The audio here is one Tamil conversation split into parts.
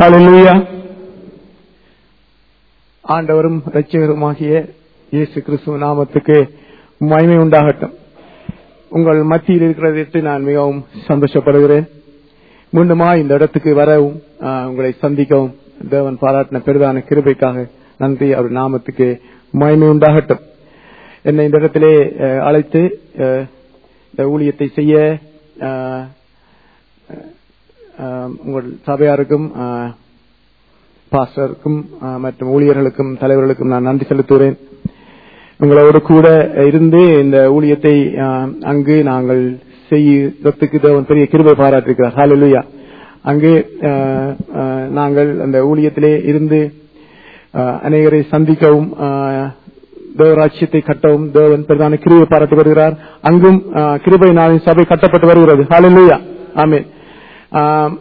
ஹalleluya ஆண்டவரும் இரட்சகருமாகிய இயேசு கிறிஸ்துவ நாமத்துக்கு மகிமை உண்டாகட்டும் உங்கள் மத்தியில் இருக்கிறதை நான் மிகவும் சந்தோஷப்படுகிறேன் மீண்டுமா இந்த இடத்துக்கு வரவும் ஆஹ், உங்களை சந்திக்கவும் தேவன் பாராட்டின பெரிதான கிருபைக்காக நன்றி அவர் நாமத்துக்கு மகிமை உண்டாகட்டும் என்னை இந்த இடத்திலே அஹ், அழைத்து அஹ், இந்த ஊழியத்தை செய்ய அஹ், அஹ், உங்கள் சபையாருக்கும் அஹ், பாஸ்டருக்கும் அஹ், மற்றும் ஊழியர்களுக்கும் தலைவர்களுக்கும் நான் நன்றி செலுத்துகிறேன் உங்களோடு கூட இருந்து இந்த ஊழியத்தை அஹ், அங்கு நாங்கள் செய்யறதுக்கு தேவன் பெரிய கிருபை பாராட்டிருக்கிறார் ஹalleluya அங்கு அஹ், அஹ், நாங்கள் அந்த ஊழியத்திலே இருந்து அஹ், அநேகரை சந்திக்கவும் அஹ், தேவராட்சியத்தை கட்டவும் தேவன் பிரதான கிருபை பாராட்டி வருகிறார் அங்கும் அஹ், கிருபை நாளின் சபை கட்டப்பட்டு வருகிறது ஹalleluya ஆமென் ஆம்,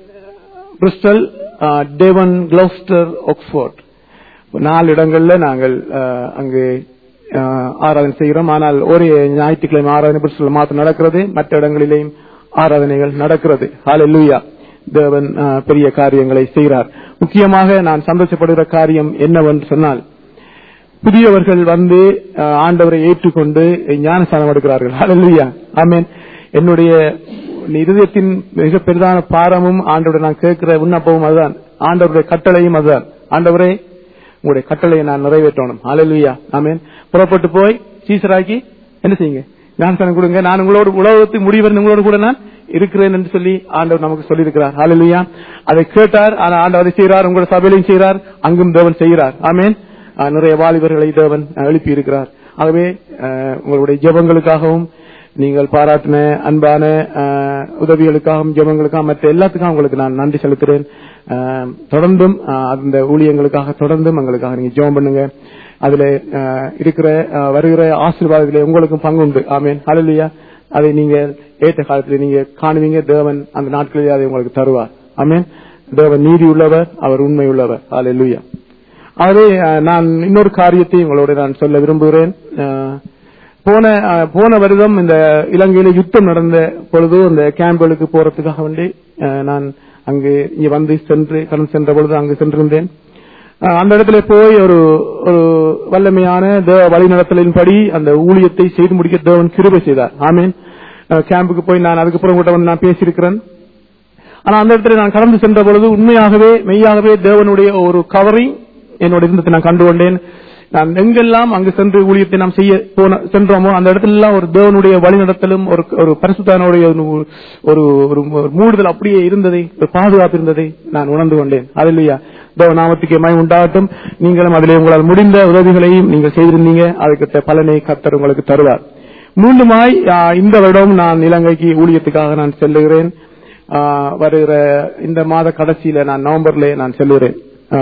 பிரிஸ்டல் அஹ், டேவன் கிளோஸ்டர் ஆக்ஸ்போர்ட் நாலு இடங்கள்ல நாங்கள் அஹ், அங்கு அஹ், ஆராதனை செய்கிறோம் ஆனால் ஒரு ஞாயிற்றுக்கிழமை ஆராதனை பிரிஸ்டல் மாத்திரம் நடக்கிறது மற்ற இடங்களிலேயும் ஆராதனைகள் நடக்கிறது ஹalleluya தேவன் அஹ், பெரிய காரியங்களை செய்கிறார் முக்கியமாக நான் சந்தோஷப்படுகிற காரியம் என்னவென்று சொன்னால் புதியவர்கள் வந்து அஹ், ஆண்டவரை ஏற்றுக்கொண்டு ஞானஸ்தானம் எடுக்கிறார்கள் ஹalleluya ஆமென் என்னுடைய இருதயத்தின் மிக பெரிதான பாரமும் ஆண்டவரை நான் கேட்கிற விண்ணப்பமும் அதுதான் ஆண்டவருடைய கட்டளையும் அதுதான் ஆண்டவரே உங்களுடைய கட்டளையை நான் நிறைவேற்றணும் ஹalleluya ஆமென் புறப்பட்டு போய் சீசராக்கி என்ன செய்யுங்க ஞானஸ்தானம் கொடுங்க நான் உங்களோடு உலகத்து முடிவருந்து உங்களோடு கூட நான் இருக்கிறேன் என்று சொல்லி ஆண்டவர் நமக்கு சொல்லியிருக்கிறார் ஹalleluya அதை கேட்டார் ஆனா ஆண்டவர் அதை செய்கிறார் உங்களோட சபையிலையும் செய்கிறார் அங்கும் தேவன் செய்கிறார் ஆமென் அஹ், நிறைய வாலிபர்களை தேவன் அஹ், எழுப்பி இருக்கிறார் ஆகவே அஹ், உங்களுடைய ஜெபங்களுக்காகவும் நீங்கள் பாராட்டின அன்பான அஹ், உதவிகளுக்காகவும் ஜெபங்களுக்காகவும் மற்ற எல்லாத்துக்கும் உங்களுக்கு நான் நன்றி செலுத்துகிறேன் அஹ், தொடர்ந்தும் அஹ், அந்த ஊழியங்களுக்காக தொடர்ந்தும் எங்களுக்காக நீங்க ஜெபம் பண்ணுங்க அதுல அஹ், இருக்கிற அஹ், வருகிற ஆசீர்வாதத்திலே உங்களுக்கும் பங்கு உண்டு ஆமேன் ஹalleluya அதை நீங்க ஏற்ற காலத்தில் நீங்க காணுவீங்க தேவன் அந்த நாட்களிலே அதை உங்களுக்கு தருவார் ஆமேன் தேவன் நீதி உள்ளவர் அவர் உண்மை உள்ளவர் ஹalleluya ஆகவே அஹ், நான் இன்னொரு காரியத்தை உங்களோட நான் சொல்ல விரும்புகிறேன் அஹ், போன அஹ், போன வருடம் இந்த இலங்கையில யுத்தம் நடந்த பொழுது அந்த கேம்புகளுக்கு போறதுக்காக வேண்டி அஹ், நான் அங்கு இங்க வந்து சென்று கடந்து சென்ற பொழுது அங்கு சென்றிருந்தேன் அஹ், அந்த இடத்துல போய் ஒரு ஒரு வல்லமையான தேவ வழிநடத்தலின்படி அந்த ஊழியத்தை செய்து முடிக்க தேவன் கிருபை செய்தார் ஆமீன் அஹ், கேம்புக்கு போய் நான் அதுக்கப்புறம் கூட வந்து நான் பேசியிருக்கிறேன் ஆனா அந்த இடத்துல நான் கடந்து சென்ற பொழுது உண்மையாகவே மெய்யாகவே தேவனுடைய ஒரு கவரிங் என்னோட இருந்ததை நான் கண்டு கொண்டேன் நான் எங்கெல்லாம் அங்கு சென்று ஊழியத்தை நாம் செய்ய போன சென்றோமோ அந்த இடத்துல எல்லாம் ஒரு தேவனுடைய வழிநடத்தலும் ஒரு ஒரு பரிசுத்தானுடைய ஒரு ஒரு ஒரு மூடுதல் அப்படியே இருந்ததை ஒரு பாதுகாப்பு இருந்ததை நான் உணர்ந்து கொண்டேன் அதுலையா தேவ நாமத்துக்கு மயம் உண்டாகட்டும் நீங்களும் அதிலே உங்களால் முடிந்த உதவிகளையும் நீங்கள் செய்திருந்தீங்க அதுக்கு பலனை கத்தர் உங்களுக்கு தருவார் மீண்டுமாய் ஆ, இந்த வருடம் நான் இலங்கைக்கு ஊழியத்துக்காக நான் செல்லுகிறேன் ஆ, வருகிற இந்த மாத கடைசியில நான் நவம்பர்ல நான் செல்லுகிறேன் ஆ,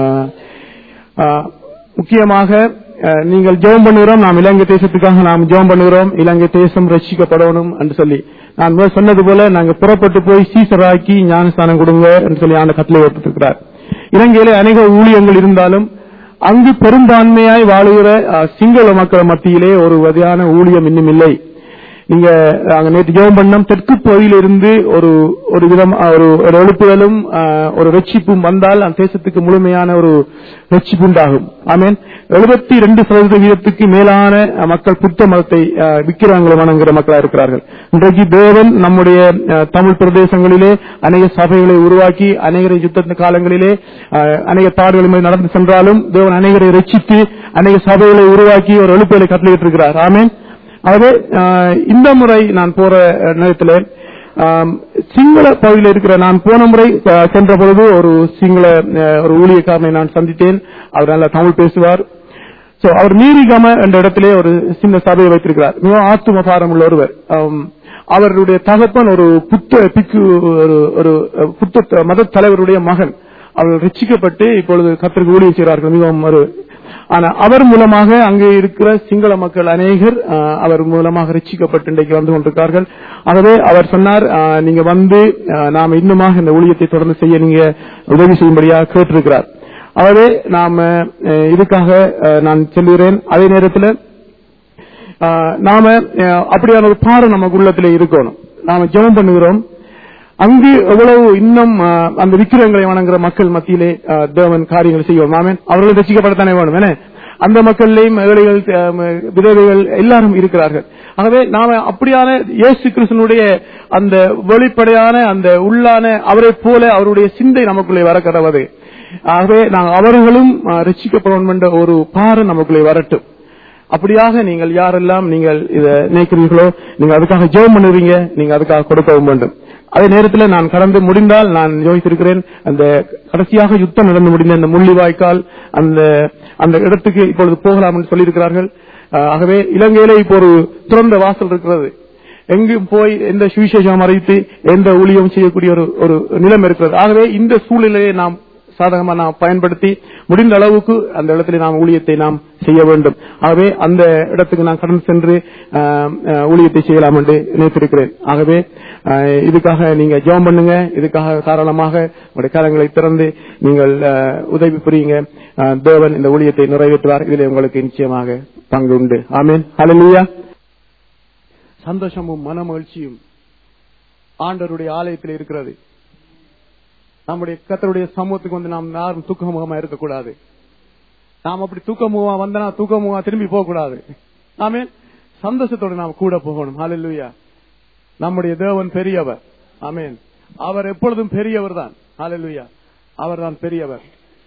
ஆ, முக்கியமாக ஆ, நீங்கள் ஜெபம் பண்ணுகிறோம் நாம் இலங்கை தேசத்துக்காக நாம் ஜெபம் பண்ணுகிறோம் இலங்கை தேசம் ரட்சிக்கப்படணும் என்று சொல்லி நான் முதல் சொன்னது போல நாங்க புறப்பட்டு போய் சீசராக்கி ஞானஸ்தானம் கொடுங்க என்று சொல்லி ஆண்டு கட்டளை ஏற்பட்டிருக்கிறார் இலங்கையில அநேக ஊழியங்கள் இருந்தாலும் அங்கு பெரும்பான்மையாய் வாழுகிற ஆ, சிங்கள மக்கள் மத்தியிலே ஒரு வகையான ஊழியம் இன்னும் இல்லை நீங்க அங்க நேற்று ஜெபம் பண்ணோம் தெற்கு பகுதியிலிருந்து ஒரு ஒரு விதம் ஒரு ஒரு எழுப்புதலும் ஆஹ், ஒரு ரட்சிப்பும் வந்தால் அந்த தேசத்துக்கு முழுமையான ஒரு ரட்சிப்பு உண்டாகும் ஆமேன் எழுபத்தி ரெண்டு சதவீத வீதத்துக்கு மேலான அஹ், மக்கள் புத்த மதத்தை ஆஹ், விக்கிரங்களை வணங்குகிற மக்களா இருக்கிறார்கள் இன்றைக்கு தேவன் நம்முடைய ஆஹ், தமிழ் பிரதேசங்களிலே அநேக சபைகளை உருவாக்கி அநேகரை யுத்த காலங்களிலே ஆஹ், அநேக பாடுகள் மீது நடந்து சென்றாலும் தேவன் அநேகரை ரட்சித்து அநேக சபைகளை உருவாக்கி ஒரு எழுப்புதலை கட்டளையிட்டிருக்கிறார் ஆமேன் ஆகவே ஆஹ், இந்த முறை நான் போற அஹ், நேரத்தில் ஆம், சிங்கள பகுதியில் இருக்கிற நான் போன முறை அஹ், சென்ற பொழுது ஒரு சிங்கள அஹ், ஒரு ஊழியக்காரனை நான் சந்தித்தேன் அவர் நல்லா தமிழ் பேசுவார் சோ அவர் நீரிகம என்ற இடத்திலே ஒரு சின்ன சபையை வைத்திருக்கிறார் மிகவும் ஆத்தும பாரம் உள்ள ஒருவர் ஆம், அவருடைய தகப்பன் ஒரு புத்த பிக்கு ஒரு ஒரு அஹ், புத்த மத தலைவருடைய மகன் அவர் ரட்சிக்கப்பட்டு இப்பொழுது கத்திற்கு ஊழியம் செய்கிறார்கள் மிகவும் ஒரு ஆனா அவர் மூலமாக அங்கே இருக்கிற சிங்கள மக்கள் அநேகர் ஆஹ், அவர் மூலமாக ரட்சிக்கப்பட்டு இன்றைக்கு வந்து கொண்டிருக்கார்கள் ஆகவே அவர் சொன்னார் ஆஹ், நீங்க வந்து ஆஹ், நாம் இன்னுமாக இந்த ஊழியத்தை தொடர்ந்து செய்ய நீங்க உதவி செய்யும்படியாக கேட்டிருக்கிறார் ஆகவே நாம அஹ், இதுக்காக அஹ், நான் சொல்லுகிறேன் அதே நேரத்தில் ஆஹ், நாம அஹ், அப்படியான ஒரு பாடம் நமக்கு உள்ளத்திலே இருக்கணும் நாம ஜெபம் பண்ணுகிறோம் அங்கு எவ்வளவு இன்னும் ஆ, அந்த விக்கிரங்களை வணங்குற மக்கள் மத்தியிலே ஆ, தேவன் காரியங்கள் செய்வோம் ஆமென் அவர்கள் ரசிக்கப்படத்தானே வேணும் என்ன அந்த மக்களிலேயும் ஏழைகள் ஆம், விதவைகள் எல்லாரும் இருக்கிறார்கள் ஆகவே நாம அப்படியான இயேசு கிறிஸ்தனுடைய அந்த வெளிப்படையான அந்த உள்ளான அவரைப் போல அவருடைய சிந்தை நமக்குள்ளே வர கடவது ஆகவே நாங்கள் அவர்களும் ஆ, ரட்சிக்கப்படணும் என்ற ஒரு பாரு நமக்குள்ளே வரட்டும் அப்படியாக நீங்கள் யாரெல்லாம் நீங்கள் இதை நினைக்கிறீர்களோ நீங்க அதுக்காக ஜெபம் பண்ணுவீங்க நீங்க அதுக்காக கொடுக்கவும் வேண்டும் அதே நேரத்தில் நான் கடந்து முடிந்தால் நான் யோசித்திருக்கிறேன் அந்த கடைசியாக யுத்தம் நடந்து முடிந்த அந்த முள்ளிவாய்க்கால் அந்த அந்த இடத்துக்கு இப்பொழுது போகலாம் என்று சொல்லியிருக்கிறார்கள் அஹ், ஆகவே இலங்கையிலே இப்போ ஒரு திறந்த வாசல் இருக்கிறது எங்கும் போய் எந்த சுவிசேஷம் அறிவித்து எந்த ஊழியம் செய்யக்கூடிய ஒரு ஒரு நிலம் இருக்கிறது ஆகவே இந்த சூழ்நிலையை நாம் சாதகமா நாம் பயன்படுத்தி முடிந்த அளவுக்கு அந்த இடத்துல நாம் ஊழியத்தை நாம் செய்ய வேண்டும் ஆகவே அந்த இடத்துக்கு நான் கடந்து சென்று ஆம், ஆஹ், ஊழியத்தை செய்யலாம் என்று நினைத்திருக்கிறேன் ஆகவே ஆஹ், இதுக்காக நீங்க ஜெபம் பண்ணுங்க இதுக்காக தாராளமாக உங்களுடைய காலங்களை திறந்து நீங்கள் ஆஹ், உதவி புரியுங்க ஆஹ், தேவன் இந்த ஊழியத்தை நிறைவேற்றுவார் இதில் உங்களுக்கு நிச்சயமாக பங்கு உண்டு ஆமீன் ஹalleluya சந்தோஷமும் மனமகிழ்ச்சியும் ஆண்டவருடைய ஆலயத்தில் இருக்கிறது நம்முடைய கத்தருடைய சமூகத்துக்கு வந்து நாம் யாரும் தூக்கமுகமா இருக்கக்கூடாது நாம் அப்படி தூக்கமுகமா வந்தனா தூக்கமுகமா திரும்பி போக கூடாது ஆமே சந்தோஷத்தோட நாம் கூட போகணும் ஹalleluya நம்முடைய தேவன் பெரியவர் ஆமென் அவர் எப்பொழுதும் பெரியவர் தான் ஹalleluya அவர் தான் பெரியவர்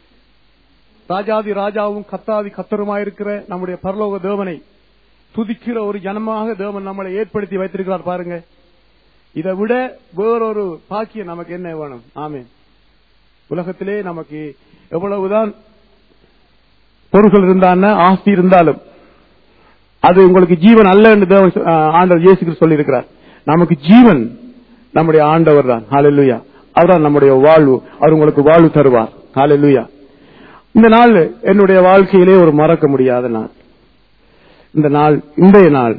ராஜாதி ராஜாவும் கத்தாதி கத்தருமாயிருக்கிற நம்முடைய பரலோக தேவனை துதிக்கிற ஒரு ஜனமாக தேவன் நம்மளை ஏற்படுத்தி வைத்திருக்கிறார் பாருங்க இதை விட வேறொரு பாக்கியம் நமக்கு என்ன வேணும் ஆமென் உலகத்திலே நமக்கு எவ்வளவுதான் பொருள்கள் இருந்தான ஆஸ்தி இருந்தாலும் அது உங்களுக்கு ஜீவன் அல்ல என்று தேவன் சொ- ஆ, ஆண்டவர் இயேசு கிறிஸ்து சொல்லியிருக்கிறார் நமக்கு ஜீவன் நம்முடைய ஆண்டவர் தான் ஹalleluya அவர்தான் நம்முடைய வாழ்வு அவர் உங்களுக்கு வாழ்வு தருவார் ஹalleluya இந்த நாள் என்னுடைய வாழ்க்கையிலே ஒரு மறக்க முடியாத நாள் இந்த நாள் இன்றைய நாள்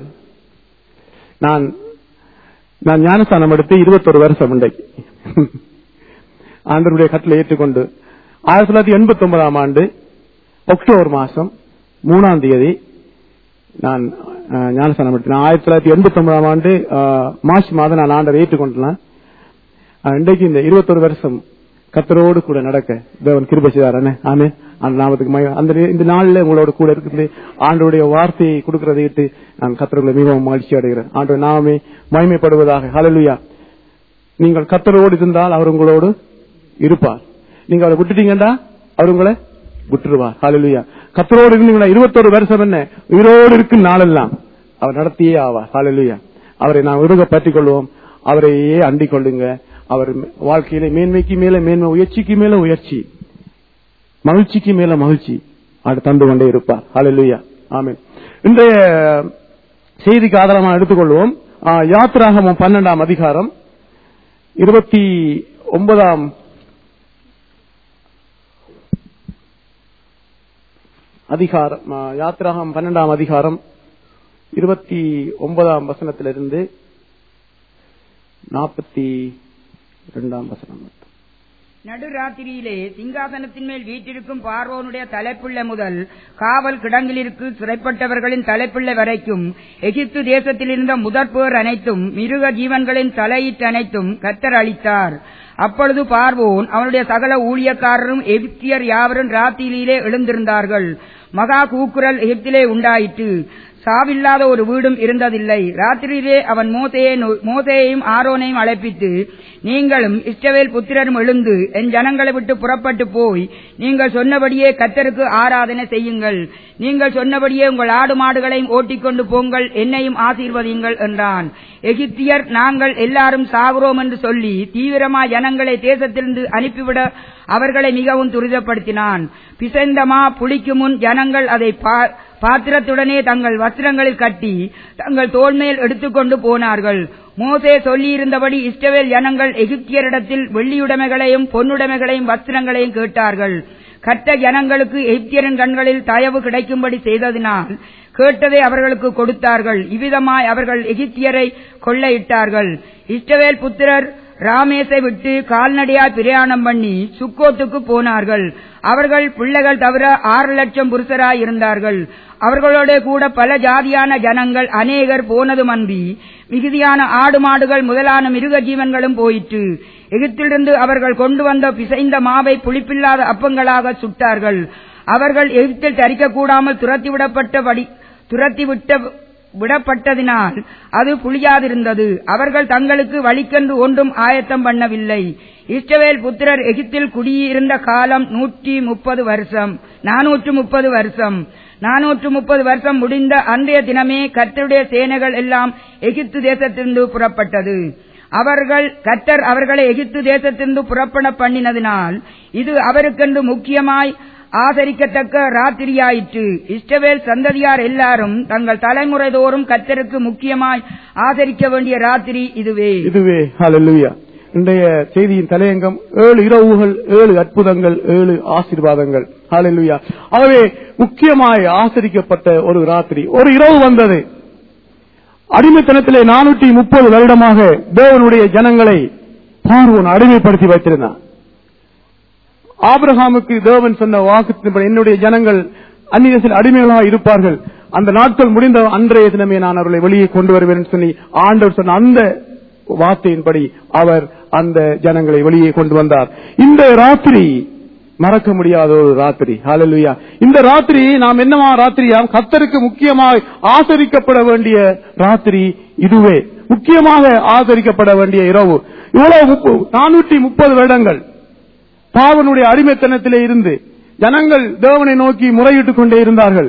நான் நான் ஞானஸ்தானம் எடுத்து இருபத்தொரு வருஷம் இன்றைக்கு ஆண்டருடைய கட்டளை ஏற்றுக்கொண்டு ஆயிரத்தி தொள்ளாயிரத்தி எண்பத்தி ஒன்பதாம் ஆண்டு அக்டோபர் மாசம் மூணாம் தேதி நான் அஹ், ஞானஸ்தானம் எடுத்தேன் ஆயிரத்தி தொள்ளாயிரத்தி எண்பத்தி ஒன்பதாம் ஆண்டு அஹ், மார்ச் மாதம் நான் ஆண்டரை ஏற்றுக்கொண்டேன் அஹ், இன்றைக்கு இந்த இருபத்தொரு வருஷம் கத்தரோடு கூட நடக்க தேவன் கிருபை செய்தார் ஆமே அந்த நாமத்துக்கு மகிமை. அந்த நே- இந்த நாள்ல உங்களோட கூட இருக்குது ஆண்டோடைய வார்த்தையை கொடுக்கறதை இட்டு நான் கத்தர்களை மிகவும் மகிழ்ச்சி அடைகிறேன் ஆண்டோட நாமே மகிமைப்படுவதாக ஹalleluya நீங்கள் கத்தரோடு இருந்தால் அவர் உங்களோடு இருப்பார் நீங்க அவரை விட்டுட்டீங்கடா அவர் உங்களை விட்டுருவார் ஹalleluya கத்தரோடு இருந்தீங்கன்னா இருபத்தொரு வருஷம் என்ன உயிரோடு இருக்கும் நாளெல்லாம் அவர் நடத்தியே ஆவார் ஹalleluya அவரை நாம் உருக பற்றிக் கொள்வோம் அவரையே அண்டிக் கொள்ளுங்க அவர் வாழ்க்கையில மேன்மைக்கு மேல மேன்மை உயர்ச்சிக்கு மேல உயர்ச்சி மகிழ்ச்சிக்கு மேல மகிழ்ச்சி அவர் தந்து கொண்டே இருப்பார் ஹalleluya ஆமென் இன்றைய செய்திக்கு ஆதாரமாக எடுத்துக்கொள்வோம் ஆ, யாத்திராகமம் பன்னெண்டாம் அதிகாரம் இருபத்தி ஒன்பதாம் அதிகாரம் ஆ, யாத்திராகம் பன்னெண்டாம் அதிகாரம் இருபத்தி ஒன்பதாம் வசனத்திலிருந்து நாற்பத்தி இரண்டாம் வசனம் மட்டும். நடுராத்திரியிலே சிங்காசனத்தின் மேல் வீற்றிருக்கும் பார்வோனுடைய தலைப்பிள்ளை முதல் காவல் கிடங்கிலிருக்கு சிறைப்பட்டவர்களின் தலைப்பிள்ளை வரைக்கும் எகிப்து தேசத்தில் இருந்த முதற்பேர் அனைத்தும் மிருக ஜீவன்களின் தலையீட்டு அனைத்தும் கத்தர் அளித்தார் அப்பொழுது பார்வோன் அவனுடைய சகல ஊழியக்காரரும் எகிப்தியர் யாவரும் ராத்திரியிலே எழுந்திருந்தார்கள் மகா கூக்குரல் எகிப்திலே உண்டாயிற்று சாவில்லாத ஒரு வீடும் இருந்ததில்லை ராத்திரியிலே அவன் மோசையை நோ- மோசேயையும் ஆரோனையும் அழைப்பித்து நீங்களும் இஸ்ரவேல் புத்திரரும் எழுந்து என் ஜனங்களை விட்டு புறப்பட்டு போய் நீங்கள் சொன்னபடியே கத்தருக்கு ஆராதனை செய்யுங்கள் நீங்கள் சொன்னபடியே உங்கள் ஆடு மாடுகளையும் ஓட்டிக்கொண்டு போங்கள் என்னையும் ஆசீர்வதியுங்கள் என்றான் எகிப்தியர் நாங்கள் எல்லாரும் சாகுறோம் என்று சொல்லி தீவிரமா ஜனங்களை தேசத்திலிருந்து அனுப்பிவிட அவர்களை மிகவும் துரிதப்படுத்தினான் பிசைந்தமா புளிக்கு முன் ஜனங்கள் அதை பா- பாத்திரத்துடனே தங்கள் வஸ்திரங்களில் கட்டி தங்கள் தோள்மேல் எடுத்துக்கொண்டு போனார்கள் மோசே சொல்லியிருந்தபடி இஸ்ரவேல் ஜனங்கள் எகிப்தியரிடத்தில் வெள்ளியுடைமைகளையும் பொன்னுடைமைகளையும் வஸ்திரங்களையும் கேட்டார்கள் கட்ட ஜனங்களுக்கு எகிப்தியரின் கண்களில் தயவு கிடைக்கும்படி செய்ததினால் கேட்டதை அவர்களுக்கு கொடுத்தார்கள் இவ்விதமாய் அவர்கள் எகிப்தியரை கொள்ளையிட்டார்கள் இஸ்ரவேல் புத்திரர் ராமேசை விட்டு கால்நடையாய் பிரயாணம் பண்ணி சுக்கோத்துக்கு போனார்கள் அவர்கள் பிள்ளைகள் தவிர ஆறு லட்சம் புருஷராய் இருந்தார்கள் அவர்களோட கூட பல ஜாதியான ஜனங்கள் அநேகர் போனதுமன்றி மிகுதியான ஆடு மாடுகள் முதலான மிருக ஜீவன்களும் போயிற்று எகிப்திலிருந்து அவர்கள் கொண்டு வந்த பிசைந்த மாவை புளிப்பில்லாத அப்பங்களாக சுட்டார்கள் அவர்கள் எகிப்தில் தரிக்கக்கூடாமல் துரத்திவிடப்பட்டபடி துரத்திவிட்ட விடப்பட்டதினால் அது புளியாதிருந்தது அவர்கள் தங்களுக்கு வழிக்கென்று ஒன்றும் ஆயத்தம் பண்ணவில்லை இஸ்ரவேல் புத்திரர் எகிப்தில் குடியிருந்த காலம் நூற்றி முப்பது வருஷம் நானூற்று முப்பது வருஷம் நானூற்று முப்பது வருஷம் முடிந்த அன்றைய தினமே கர்த்தருடைய சேனைகள் எல்லாம் எகிப்து தேசத்திலிருந்து புறப்பட்டது அவர்கள் கர்த்தர் அவர்களை எகிப்து தேசத்திலிருந்து புறப்பட பண்ணினதினால் இது அவருக்கென்று முக்கியமாய் ஆதரிக்கத்தக்க ராத்திரியாயிற்று இஸ்ரவேல் சந்ததியார் எல்லாரும் தங்கள் தலைமுறை தோறும் கர்த்தருக்கு முக்கியமாய் ஆதரிக்க வேண்டிய ராத்திரி இதுவே இதுவே ஹalleluya இன்றைய செய்தியின் தலையங்கம் ஏழு இரவுகள் ஏழு அற்புதங்கள் ஏழு ஆசீர்வாதங்கள் ஹalleluya ஆகவே முக்கியமாய் ஆசரிக்கப்பட்ட ஒரு ராத்திரி ஒரு இரவு வந்தது அடிமைத்தனத்திலே நானூற்றி முப்பது வருடமாக தேவனுடைய ஜனங்களை பார்வோன் அடிமைப்படுத்தி வைத்திருந்தான் ஆபிரகாமுக்கு தேவன் சொன்ன வாக்குத்தின்படி என்னுடைய ஜனங்கள் அந்நியத்தில் அடிமைகளாக இருப்பார்கள் அந்த நாட்கள் முடிந்த அன்றைய தினமே நான் அவர்களை வெளியே கொண்டு வருவேன் என்று சொல்லி ஆண்டவர் சொன்ன அந்த வார்த்தையின்படி அவர் அந்த ஜனங்களை வெளியே கொண்டு வந்தார் இந்த ராத்திரி மறக்க முடியாத ஒரு ராத்திரி ஹalleluya இந்த ராத்திரி நாம் என்னமா ராத்திரியா கத்தருக்கு முக்கியமாக ஆசரிக்கப்பட வேண்டிய ராத்திரி இதுவே முக்கியமாக ஆசரிக்கப்பட வேண்டிய இரவு இவ்வளவு நானூற்றி முப்பது வருடங்கள் பாவனுடைய அடிமைத்தனத்திலே இருந்து ஜனங்கள் தேவனை நோக்கி முறையிட்டுக் கொண்டே இருந்தார்கள்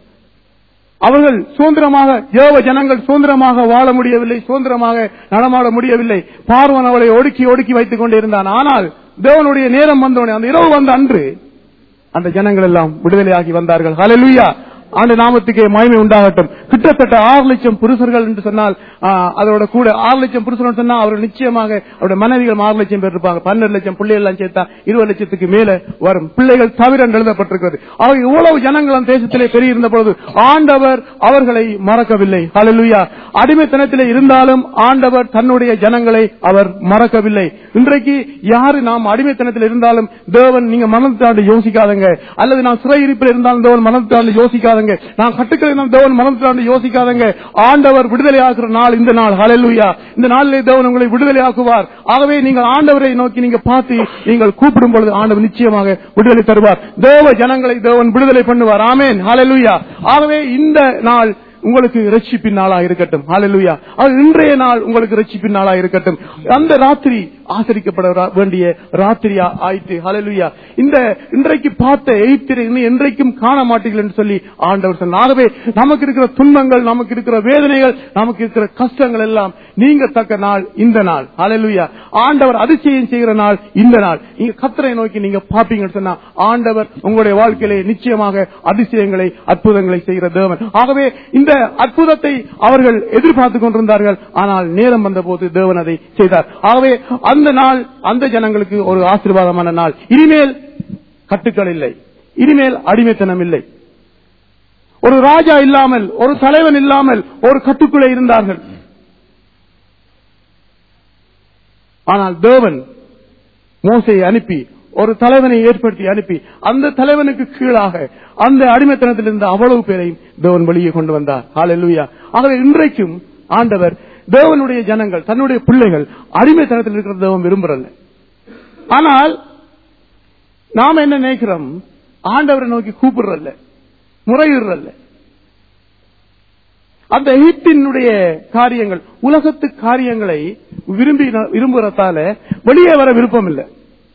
அவர்கள் சுதந்திரமாக ஏவ ஜனங்கள் சுதந்திரமாக வாழ முடியவில்லை சுதந்திரமாக நடமாட முடியவில்லை பார்வன் அவளை ஒடுக்கி ஒடுக்கி வைத்துக் கொண்டே இருந்தான் ஆனால் தேவனுடைய நேரம் வந்தோடனே அந்த இரவு வந்த அன்று அந்த ஜனங்கள் எல்லாம் விடுதலையாகி வந்தார்கள் ஹalleluya ஆண்டு நாமத்துக்கே மகிமை உண்டாகட்டும் கிட்டத்தட்ட ஆறு லட்சம் புருஷர்கள் என்று சொன்னால் ஆ, அதோட கூட ஆறு லட்சம் புருஷர்கள் சொன்னா அவர்கள் நிச்சயமாக அவருடைய மனைவிகள் ஆறு லட்சம் பேர் இருப்பாங்க பன்னெண்டு லட்சம் பிள்ளைகள் எல்லாம் சேர்த்தா இருபது லட்சத்துக்கு மேல வரும் பிள்ளைகள் தவிர என்று எழுதப்பட்டிருக்கிறது ஆக இவ்வளவு ஜனங்கள் அந்த தேசத்திலே பெருகிருந்த பொழுது ஆண்டவர் அவர்களை மறக்கவில்லை ஹalleluya அடிமைத்தனத்திலே இருந்தாலும் ஆண்டவர் தன்னுடைய ஜனங்களை அவர் மறக்கவில்லை இன்றைக்கு யாரு நாம் அடிமைத்தனத்தில் இருந்தாலும் தேவன் நீங்க மனத்தாண்டு யோசிக்காதங்க அல்லது நான் சிறையிருப்பில் இருந்தாலும் தேவன் மனத்தாண்டு யோசிக்காதங்க நான் கட்டுக்கள் இருந்தாலும் தேவன் மனத்தாண்டு யோசிக்காதங்க ஆண்டவர் விடுதலை ஆக்குற நாள் இந்த நாள் ஹalleluya இந்த நாளிலே தேவன் உங்களை விடுதலை ஆக்குவார் ஆகவே நீங்கள் ஆண்டவரை நோக்கி நீங்க பார்த்து நீங்கள் கூப்பிடும் பொழுது ஆண்டவர் நிச்சயமாக விடுதலை தருவார் தேவ ஜனங்களை தேவன் விடுதலை பண்ணுவார் ஆமென் ஹalleluya ஆகவே இந்த நாள் உங்களுக்கு ரட்சிப்பின் நாளா இருக்கட்டும் ஹalleluya அது இன்றைய நாள் உங்களுக்கு ரட்சிப்பின் நாளா இருக்கட்டும் அந்த ராத்திரி ஆசரிக்கப்பட ரா- வேண்டிய ராத்திரியா ஆயிற்று ஹalleluya இந்த இன்றைக்கு பார்த்த எய்த்திரை இன்னும் என்றைக்கும் காண மாட்டீர்கள் என்று சொல்லி ஆண்டவர் சொன்னார் ஆகவே நமக்கு இருக்கிற துன்பங்கள் நமக்கு இருக்கிற வேதனைகள் நமக்கு இருக்கிற கஷ்டங்கள் எல்லாம் நீங்க தக்க நாள் இந்த நாள் ஹalleluya ஆண்டவர் அதிசயம் செய்கிற நாள் இந்த நாள் நீங்க கத்தரை நோக்கி நீங்க பாப்பீங்கன்னு சொன்னா ஆண்டவர் உங்களுடைய வாழ்க்கையிலே நிச்சயமாக அதிசயங்களை அற்புதங்களை செய்கிற தேவன் ஆகவே இந்த அற்புதத்தை அவர்கள் எதிர்பார்த்து கொண்டிருந்தார்கள் ஆனால் நேரம் வந்தபோது தேவன் அதை செய்தார் ஆகவே அந்த நாள் அந்த ஜனங்களுக்கு ஒரு ஆசீர்வாதமான நாள் இனிமேல் கட்டுக்கள் இல்லை இனிமேல் அடிமைத்தனம் இல்லை ஒரு ராஜா இல்லாமல் ஒரு தலைவன் இல்லாமல் ஒரு கட்டுக்குள்ளே இருந்தார்கள் ஆனால் தேவன் மோசையை அனுப்பி ஒரு தலைவனை ஏற்படுத்தி அனுப்பி அந்த தலைவனுக்கு கீழாக அந்த அடிமைத்தனத்தில் இருந்த அவ்வளவு பேரையும் தேவன் வெளியே கொண்டு வந்தார் ஹalleluya ஆகவே இன்றைக்கும் ஆண்டவர் தேவனுடைய ஜனங்கள் தன்னுடைய பிள்ளைகள் அடிமைத்தனத்தில் இருக்கிற தேவன் விரும்புறல்ல ஆனால் நாம என்ன நினைக்கிறோம் ஆண்டவரை நோக்கி கூப்பிடுறல்ல முறையிடுறல்ல அந்த எகிப்தினுடைய காரியங்கள் உலகத்து காரியங்களை விரும்பி விரும்புறதால வெளியே வர விருப்பம் இல்லை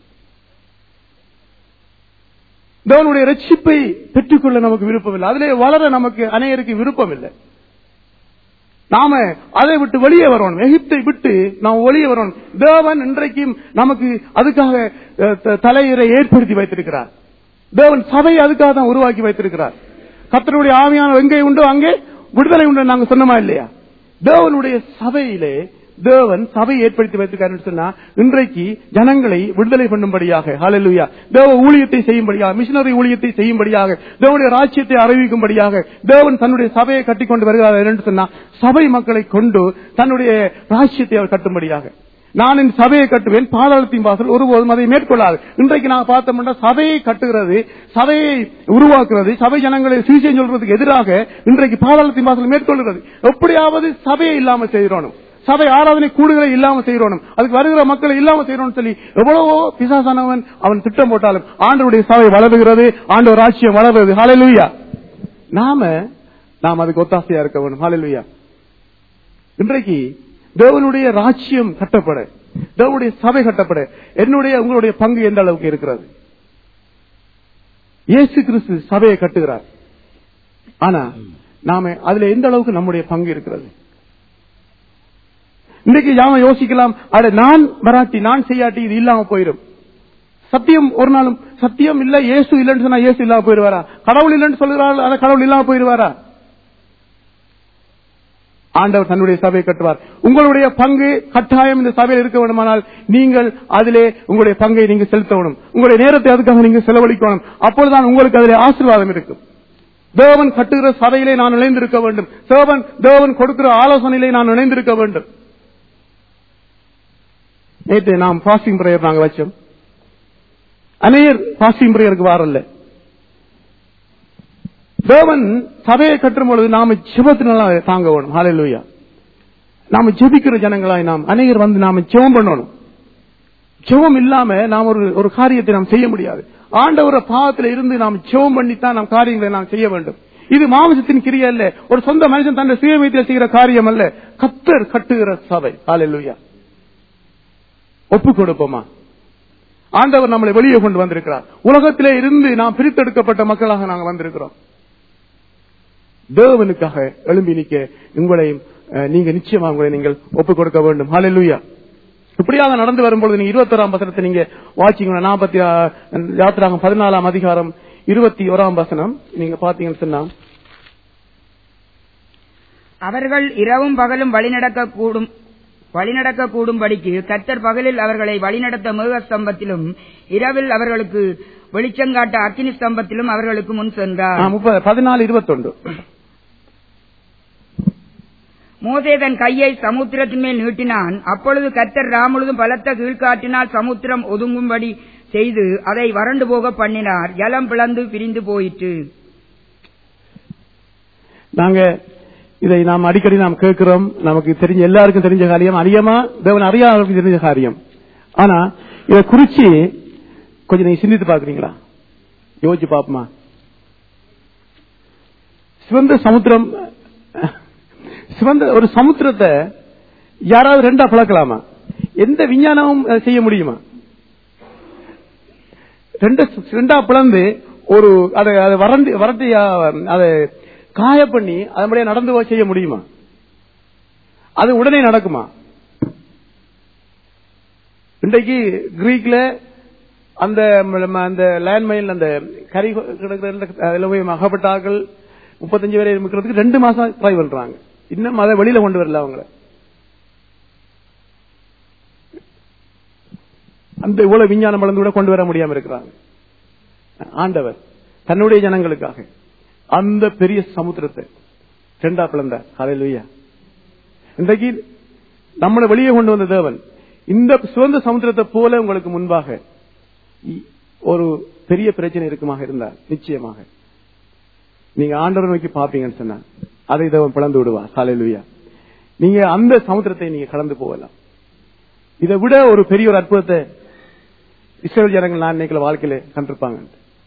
தேவனுடைய ரட்சிப்பை பெற்றுக்கொள்ள நமக்கு விருப்பம் இல்லை அதிலே வளர நமக்கு அநேகருக்கு விருப்பம் இல்லை நாம அதை விட்டு வெளியே வரணும் எகிப்தை விட்டு நாம் வெளியே வரணும் தேவன் இன்றைக்கும் நமக்கு அதுக்காக அஹ், த- தலையரை ஏற்படுத்தி வைத்திருக்கிறார் தேவன் சபையை அதுக்காக தான் உருவாக்கி வைத்திருக்கிறார் கர்த்தருடைய ஆவியான எங்கே உண்டோ அங்கே விடுதலை உண்டு நாங்க சொன்னோமா இல்லையா தேவனுடைய சபையிலே தேவன் சபையை ஏற்படுத்தி வைத்திருக்காருன்னு சொன்னா இன்றைக்கு ஜனங்களை விடுதலை பண்ணும்படியாக ஹalleluya தேவ ஊழியத்தை செய்யும்படியாக மிஷனரி ஊழியத்தை செய்யும்படியாக தேவனுடைய ராஜ்யத்தை அறிவிக்கும்படியாக தேவன் தன்னுடைய சபையை கட்டிக்கொண்டு வருகிறார் என்று சொன்னா சபை மக்களை கொண்டு தன்னுடைய ராஜ்யத்தை அவர் கட்டும்படியாக நான் என் சபையை கட்டுவேன் பாதாளத்தின் வாசல் ஒருபோதும் அதை மேற்கொள்ளாது இன்றைக்கு நான் பார்த்தோம்னா சபையை கட்டுகிறது சபையை உருவாக்குறது சபை ஜனங்களை சிகிச்சை சொல்றதுக்கு எதிராக இன்றைக்கு பாதாளத்தின் வாசல் மேற்கொள்கிறது எப்படியாவது சபையை இல்லாம செய்யணும் சபை ஆராதனை கூடுகளை இல்லாம செய்யணும் அதுக்கு வருகிற மக்களை இல்லாம செய்யணும் சொல்லி எவ்வளவோ பிசாசானவன் அவன் திட்டம் போட்டாலும் ஆண்டவருடைய சபை வளருகிறது ஆண்டவர் ராட்சியம் வளருகிறது ஹalleluya நாம நாம் அதுக்கு ஒத்தாசையா இருக்க வேண்டும் ஹalleluya இன்றைக்கு தேவனுடைய ராஜ்யம் கட்டப்பட தேவனுடைய சபை கட்டப்பட என்னுடைய உங்களுடைய பங்கு எந்த அளவுக்கு இருக்கிறது இயேசு கிறிஸ்து சபையை கட்டுகிறார் ஆனா நாம அதுல எந்த அளவுக்கு நம்முடைய பங்கு இருக்கிறது இன்னைக்கு யாம யோசிக்கலாம் அட நான் வராட்டி நான் செய்யாட்டி இது இல்லாம போயிடும் சத்தியம் ஒரு நாளும் சத்தியம் இல்ல இயேசு இல்லைன்னு சொன்னா இயேசு இல்லாம போயிருவாரா கடவுள் இல்லைன்னு சொல்லுகிறாள் அந்த கடவுள் இல்லாம போயிருவாரா ஆண்டவர் தன்னுடைய சபையை கட்டுவார் உங்களுடைய பங்கு கட்டாயம் இந்த சபையில் இருக்க வேண்டுமானால் நீங்கள் அதிலே உங்களுடைய பங்கை நீங்க செலுத்தணும் உங்களுடைய நேரத்தை அதுக்காக நீங்க செலவழிக்கணும் அப்பொழுதுதான் உங்களுக்கு அதிலே ஆசீர்வாதம் இருக்கும் தேவன் கட்டுகிற சபையிலே நான் இணைந்திருக்க வேண்டும் தேவன் தேவன் கொடுக்கிற ஆலோசனையிலே நான் இணைந்திருக்க வேண்டும் நேற்று நாம் பாசிங் பிரேயர் நாங்க வச்சோம் அநேகர் பாசிங் பிரேயருக்கு வாரல்ல தேவன் சபையை கட்டும் பொழுது நாம ஜெபத்தினால தாங்க வேணும் ஹalleluya நாம ஜெபிக்கிற ஜனங்களாய் நாம் அநேகர் வந்து நாம ஜெபம் பண்ணணும் ஜெபம் இல்லாம நாம் ஒரு ஒரு காரியத்தை நாம் செய்ய முடியாது ஆண்டவர பாவத்தில் இருந்து நாம் ஜெபம் பண்ணித்தான் நாம் காரியங்களை நாம் செய்ய வேண்டும் இது மாமிசத்தின் கிரியை அல்ல ஒரு சொந்த மனுஷன் தன்னுடைய சுயமயத்தில் செய்கிற காரியம் அல்ல கத்தர் கட்டுகிற சபை ஹalleluya ஒப்பு கொடுப்போமா ஆண்டவர் நம்மளை வெளியே கொண்டு வந்திருக்கிறார் உலகத்திலே இருந்து நாம் பிரித்தெடுக்கப்பட்ட மக்களாக நாங்கள் வந்திருக்கிறோம் தேவனுக்காக எழும்பி நிற்க உங்களையும் அஹ், நீங்க நிச்சயமா உங்களை நீங்கள் ஒப்புக் கொடுக்க வேண்டும் ஹalleluya இப்படியாக நடந்து வரும்பொழுது நீங்க இருபத்தோராம் வசனத்தை நீங்க வாட்சிங்க நாற்பத்தி யாத்திராகம் பதினாலாம் அதிகாரம் இருபத்தி ஓராம் வசனம் நீங்க பாத்தீங்கன்னு சொன்னா அவர்கள் இரவும் பகலும் வழிநடக்க கூடும் வழிநடக்க கூடும்படிக்கு கர்த்தர் பகலில் அவர்களை வழிநடத்த மிருக ஸ்தம்பத்திலும் இரவில் அவர்களுக்கு வெளிச்சங்காட்ட அக்கினி ஸ்தம்பத்திலும் அவர்களுக்கு முன் சென்றார் முப்பது பதினாலு இருபத்தொன்று மோசே தன் கையை சமுத்திரத்தின் மேல் நீட்டினான் அப்பொழுது கர்த்தர் ராமுழுதும் பலத்த கீழ்காற்றினால் சமுத்திரம் ஒதுங்கும்படி செய்து அதை வறண்டு போக பண்ணினார் ஜலம் பிளந்து பிரிந்து போயிற்று நாங்க இதை நாம் அடிக்கடி நாம் கேட்கிறோம் நமக்கு தெரிஞ்ச எல்லாருக்கும் தெரிஞ்ச காரியம் அறியமா தேவன் அறியாதவர்களுக்கு தெரிஞ்ச காரியம் ஆனா இதை குறிச்சு கொஞ்சம் நீங்க சிந்தித்து பாக்குறீங்களா யோசிச்சு பாப்போமா சிவந்த சமுத்திரம் சிவந்த ஒரு சமுத்திரத்தை யாராவது ரெண்டா பழக்கலாமா எந்த விஞ்ஞானமும் அதை செய்ய முடியுமா ரெண்டு ரெண்டா பிளந்து ஒரு அதை அதை வறண்டு வறட்டி அதை காய பண்ணி அதன்படியே நடந்து போக செய்ய முடியுமா அது உடனே நடக்குமா இன்றைக்கு கிரீக்ல அந்த ம- அந்த லேண்ட்மைன் அந்த கறி கிடக்கிற இடத்துல அதுல போய் அகப்பட்டார்கள் முப்பத்தஞ்சு பேரை இருக்கிறதுக்கு ரெண்டு மாசம் ட்ரை பண்றாங்க இன்னும் அதை வெளியில கொண்டு வரல அவங்கள அந்த இவ்வளவு விஞ்ஞானம் வளர்ந்து கூட கொண்டு வர முடியாம இருக்கிறாங்க ஆண்டவர் தன்னுடைய ஜனங்களுக்காக அந்த பெரிய சமுத்திரத்தை ரெண்டா பிளந்தார் ஹalleluya இன்றைக்கு நம்மளை வெளியே கொண்டு வந்த தேவன் இந்த சுதந்திர சமுத்திரத்தை போல உங்களுக்கு முன்பாக இ- ஒரு பெரிய பிரச்சனை இருக்குமாக இருந்தார் நிச்சயமாக நீங்க ஆண்டவரை நோக்கி பாப்பீங்கன்னு சொன்னா அதை தேவன் பிளந்து விடுவார் ஹalleluya நீங்க அந்த சமுத்திரத்தை நீங்க கடந்து போகலாம் இதை விட ஒரு பெரிய ஒரு அற்புதத்தை இஸ்ரேல் ஜனங்கள் நான் இன்னைக்கு வாழ்க்கையில கண்டிருப்பாங்க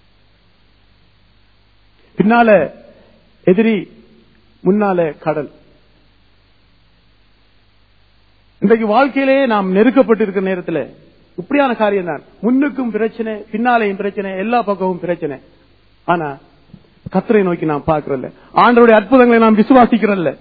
பின்னால எதிரி முன்னால கடல் இன்றைக்கு வாழ்க்கையிலே நாம் நெருக்கப்பட்டு இருக்கிற நேரத்தில் இப்படியான காரியம் தான் முன்னுக்கும் பிரச்சனை பின்னாலேயும் பிரச்சனை எல்லா பக்கமும் பிரச்சனை ஆனா கத்தரை நோக்கி நாம் பார்க்கிறல்ல ஆண்டவருடைய அற்புதங்களை நாம் விசுவாசிக்கிறல்ல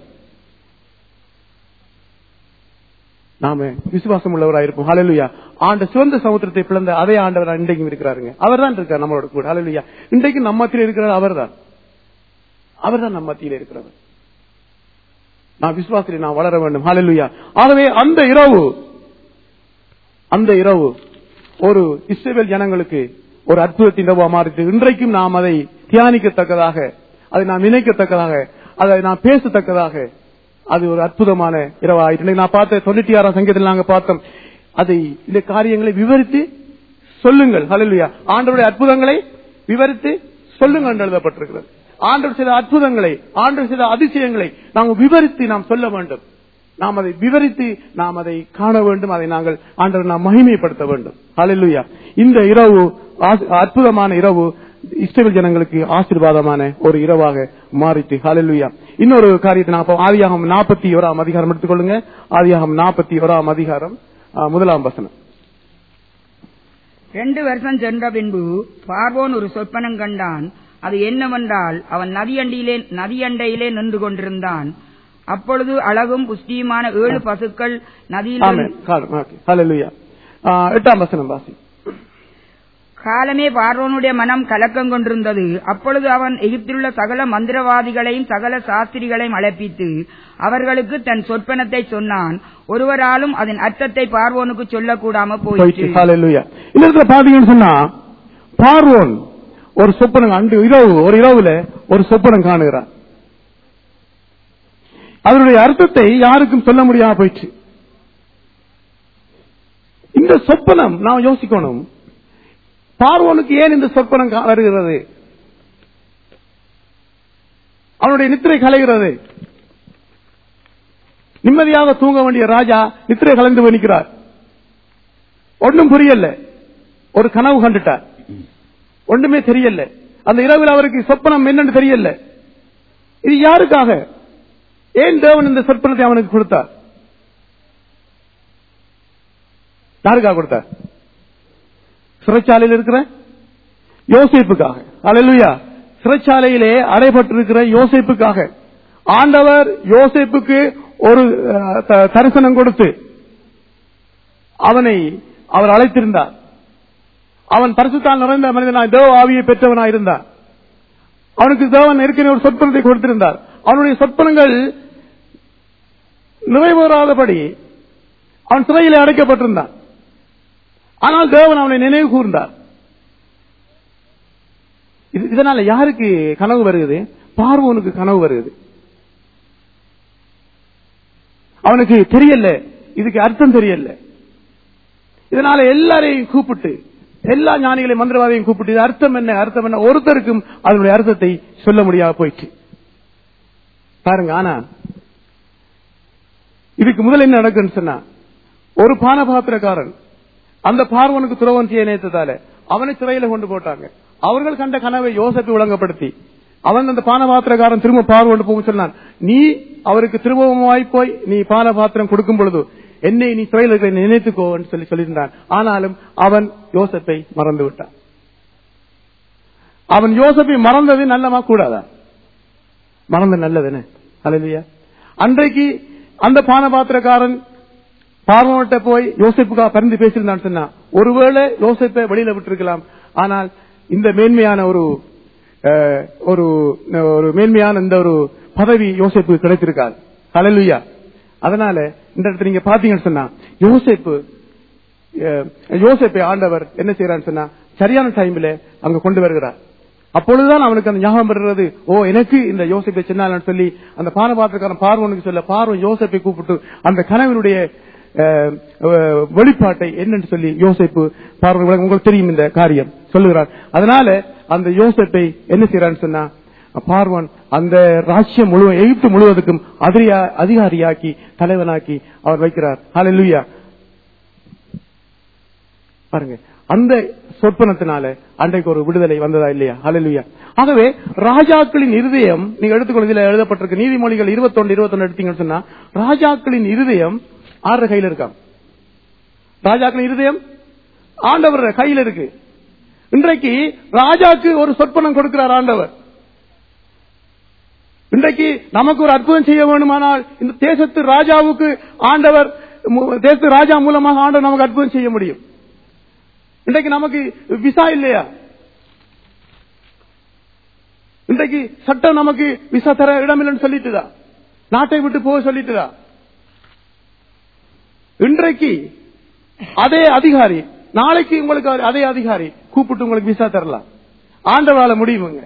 நாம விசுவாசம் உள்ளவராக இருப்போம் ஹalleluya ஆண்ட சிவந்த சமுத்திரத்தை பிளந்த அதே ஆண்டவர் இன்றைக்கும் இருக்கிறாருங்க அவர் தான் இருக்கார் நம்மளோட கூட ஹalleluya இன்றைக்கு நம்ம மத்தியில் இருக்கிறார் அவர்தான் அவர்தான் நம்ம மத்தியில் இருக்கிறவர் நான் விசுவாசத்தில் நான் வளர வேண்டும் ஹalleluya ஆகவே அந்த இரவு அந்த இரவு ஒரு இஸ்ரேல் ஜனங்களுக்கு ஒரு அற்புதத்தின் இரவா மாறிட்டு இன்றைக்கும் நாம் அதை தியானிக்கத்தக்கதாக அதை நாம் நினைக்கத்தக்கதாக அதை நாம் பேசத்தக்கதாக அது ஒரு அற்புதமான இரவா ஆயிட்டு இன்னைக்கு நான் பார்த்த தொண்ணூற்றி ஆறாம் சங்கத்தில் நாங்க பார்த்தோம் அதை இந்த காரியங்களை விவரித்து சொல்லுங்கள் ஹalleluya ஆண்டவருடைய அற்புதங்களை விவரித்து சொல்லுங்கள் என்று எழுதப்பட்டிருக்கிறது ஆண்டவர் செய்த அற்புதங்களை ஆண்டவர் செய்த அதிசயங்களை நாம் விவரித்து நாம் சொல்ல வேண்டும் நாம் அதை விவரித்து நாம் அதை காண வேண்டும் அதை நாங்கள் ஆண்டவர் நாம் மகிமைப்படுத்த வேண்டும் ஹalleluya இந்த இரவு ஆசி- அற்புதமான இரவு இஸ்ரவேல் ஜனங்களுக்கு ஆசீர்வாதமான ஒரு இரவாக மாறிட்டு ஹalleluya இன்னொரு காரியத்தை நான் ஆதியாகம் நாற்பத்தி ஓராம் அதிகாரம் எடுத்துக்கொள்ளுங்க ஆதியாகம் நாற்பத்தி ஓராம் அதிகாரம் ஆ, முதலாம் வசனம் ரெண்டு வருஷம் சென்ற பின்பு பார்வோன் ஒரு சொப்பனம் கண்டான் அது என்னவென்றால் அவன் நதியண்டியிலே நதியண்டையிலே நின்று கொண்டிருந்தான் அப்பொழுது அழகும் புஷ்டியுமான ஏழு பசுக்கள் நதியில் ஆமென் காலம், ஓகே. ஹalleluya ஆ, எட்டாம் வசனம் வாசி காலமே பார்வோனுடைய மனம் கலக்கம் கொண்டிருந்தது அப்பொழுது அவன் எகிப்திலுள்ள சகல மந்திரவாதிகளையும் சகல சாஸ்திரிகளையும் அழைப்பித்து அவர்களுக்கு தன் சொற்பனத்தை சொன்னான் ஒருவராலும் அதன் அர்த்தத்தை பார்வோனுக்கு சொல்லக்கூடாம போயிட்டு போயிற்று ஹalleluya இந்த இடத்துல பாத்தீங்கன்னு சொன்னா பார்வோன் ஒரு சொப்பனம் அன்று இரவு ஒரு இரவுல ஒரு சொப்பனம் காணுகிறான் அதனுடைய அர்த்தத்தை யாருக்கும் சொல்ல முடியாம போயிடுச்சு இந்த சொப்பனம் நாம் யோசிக்கணும் பார்வோனுக்கு ஏன் இந்த சொப்பனம் கா- வருகிறது அவனுடைய நித்திரை கலைகிறது நிம்மதியாக தூங்க வேண்டிய ராஜா நித்திரை கலந்து வணிக்கிறார் ஒண்ணும் புரியல ஒரு கனவு கண்டுட்டார் ஒண்ணுமே தெரியல அந்த இரவில் அவருக்கு சொப்பனம் என்னன்னு தெரியல இது யாருக்காக ஏன் தேவன் இந்த சொப்பனத்தை அவனுக்கு கொடுத்தார் யாருக்காக கொடுத்தார் சிறைச்சாலையில் இருக்கிற யோசிப்புக்காக அல்லேலூயா சிறைச்சாலையிலே அடைபட்டிருக்கிற யோசிப்புக்காக ஆண்டவர் யோசிப்புக்கு ஒரு அஹ், த- தரிசனம் கொடுத்து அவனை அவர் அழைத்திருந்தார் அவன் பரிசுத்தால் நிறைந்த மனிதனாய் தேவ ஆவியை பெற்றவனாய் இருந்தார் அவனுக்கு தேவன் ஏற்கனவே ஒரு சொற்பனத்தை கொடுத்திருந்தார் அவனுடைய சொற்பனங்கள் நிறைவேறாதபடி அவன் சிறையிலே அடைக்கப்பட்டிருந்தான் ஆனால் தேவன் அவனை நினைவு கூர்ந்தார் இது- இதனால யாருக்கு கனவு வருகிறது பார்வோனுக்கு கனவு வருகிறது அவனுக்கு தெரியல இதுக்கு அர்த்தம் தெரியல இதனால எல்லாரையும் கூப்பிட்டு எல்லா ஞானிகளையும் மந்திரவாதியையும் கூப்பிட்டு இது அர்த்தம் என்ன அர்த்தம் என்ன ஒருத்தருக்கும் அதனுடைய அர்த்தத்தை சொல்ல முடியாம போயிடுச்சு பாருங்க ஆனா இதுக்கு முதல்ல என்ன நடக்குன்னு சொன்னா ஒரு பானபாத்திரக்காரன் அந்த பார்வனுக்கு துறவன் செய்ய நினைத்ததால அவனை சிறையில கொண்டு போட்டாங்க அவர்கள் கண்ட கனவை யோசப்பை விளங்கப்படுத்தி அவன் அந்த பானபாத்திரக்காரன் திரும்ப பார்வன் போக சொன்னான் நீ அவருக்கு திரும்பவுமாய் போய் நீ பானபாத்திரம் கொடுக்கும் பொழுது என்னை நீ சிறையில் இருக்கிற நினைத்துக்கோன்னு சொல்லி சொல்லியிருந்தான் ஆனாலும் அவன் யோசப்பை மறந்து விட்டான் அவன் யோசப்பை மறந்தது நல்லமா கூடாதா மறந்த நல்லதுன்னு அல்லையா அன்றைக்கு அந்த பானபாத்திரக்காரன் பார்வன்கிட்ட போய் யோசிப்புக்காக பரிந்து பேசியிருந்தான்னு சொன்னா ஒருவேளை யோசிப்பை வெளியில விட்டிருக்கலாம் ஆனால் இந்த மேன்மையான ஒரு அஹ், ஒரு ஒரு மேன்மையான இந்த ஒரு பதவி யோசிப்பு கிடைத்திருக்காது ஹalleluya அதனால இந்த இடத்துல நீங்க பாத்தீங்கன்னு சொன்னா யோசிப்பு அஹ், யோசேப்பை ஆண்டவர் என்ன செய்யறான்னு சொன்னா சரியான டைம்ல அங்க கொண்டு வருகிறார் அப்பொழுதுதான் அவனுக்கு அந்த ஞாபகம் வருகிறது ஓ எனக்கு இந்த யோசிப்பை சின்னாலன்னு சொல்லி அந்த பானபாத்திரக்காரன் பார்வனுக்கு சொல்ல பார்வன் யோசிப்பை கூப்பிட்டு அந்த கனவினுடைய அஹ், அஹ், வெளிப்பாட்டை என்னன்னு சொல்லி யோசிப்பு பார்வன் உங்களுக்கு தெரியும் இந்த காரியம் சொல்லுகிறார் அதனால அந்த யோசிப்பை என்ன செய்யறான்னு சொன்னா பார்வன் அந்த ராஜ்யம் முழுவதும் எகிப்து முழுவதுக்கும் அதிரியா- அதிகாரியாக்கி தலைவனாக்கி அவர் வைக்கிறார் ஹalleluya பாருங்க அந்த சொற்பனத்தினால அன்றைக்கு ஒரு விடுதலை வந்ததா இல்லையா ஹalleluya ஆகவே ராஜாக்களின் இருதயம் நீங்க எடுத்துக்கொள்ள எழுதப்பட்டிருக்கு நீதிமொழிகள் இருபத்தொன்னு இருபத்தொன்னு எடுத்தீங்கன்னு சொன்னா ராஜாக்களின் இருதயம் ஆறு கையில இருக்காம் ராஜாக்களின் இருதயம் ஆண்டவர் கையில இருக்கு இன்றைக்கு ராஜாக்கு ஒரு சொற்பனம் கொடுக்கிறார் ஆண்டவர் இன்றைக்கு நமக்கு ஒரு அற்புதம் செய்ய வேண்டுமானால் இந்த தேசத்து ராஜாவுக்கு ஆண்டவர் மு- தேசத்து ராஜா மூலமாக ஆண்டவர் நமக்கு அற்புதம் செய்ய முடியும் இன்றைக்கு நமக்கு விசா இல்லையா இன்றைக்கு சட்டம் நமக்கு விசா தர இடமில்லைன்னு சொல்லிட்டுதா நாட்டை விட்டு போக சொல்லிட்டுதா இன்றைக்கு அதே அதிகாரி நாளைக்கு உங்களுக்கு அவர் அதே அதிகாரி கூப்பிட்டு உங்களுக்கு விசா தரலாம் ஆண்டவரால முடியுமுங்க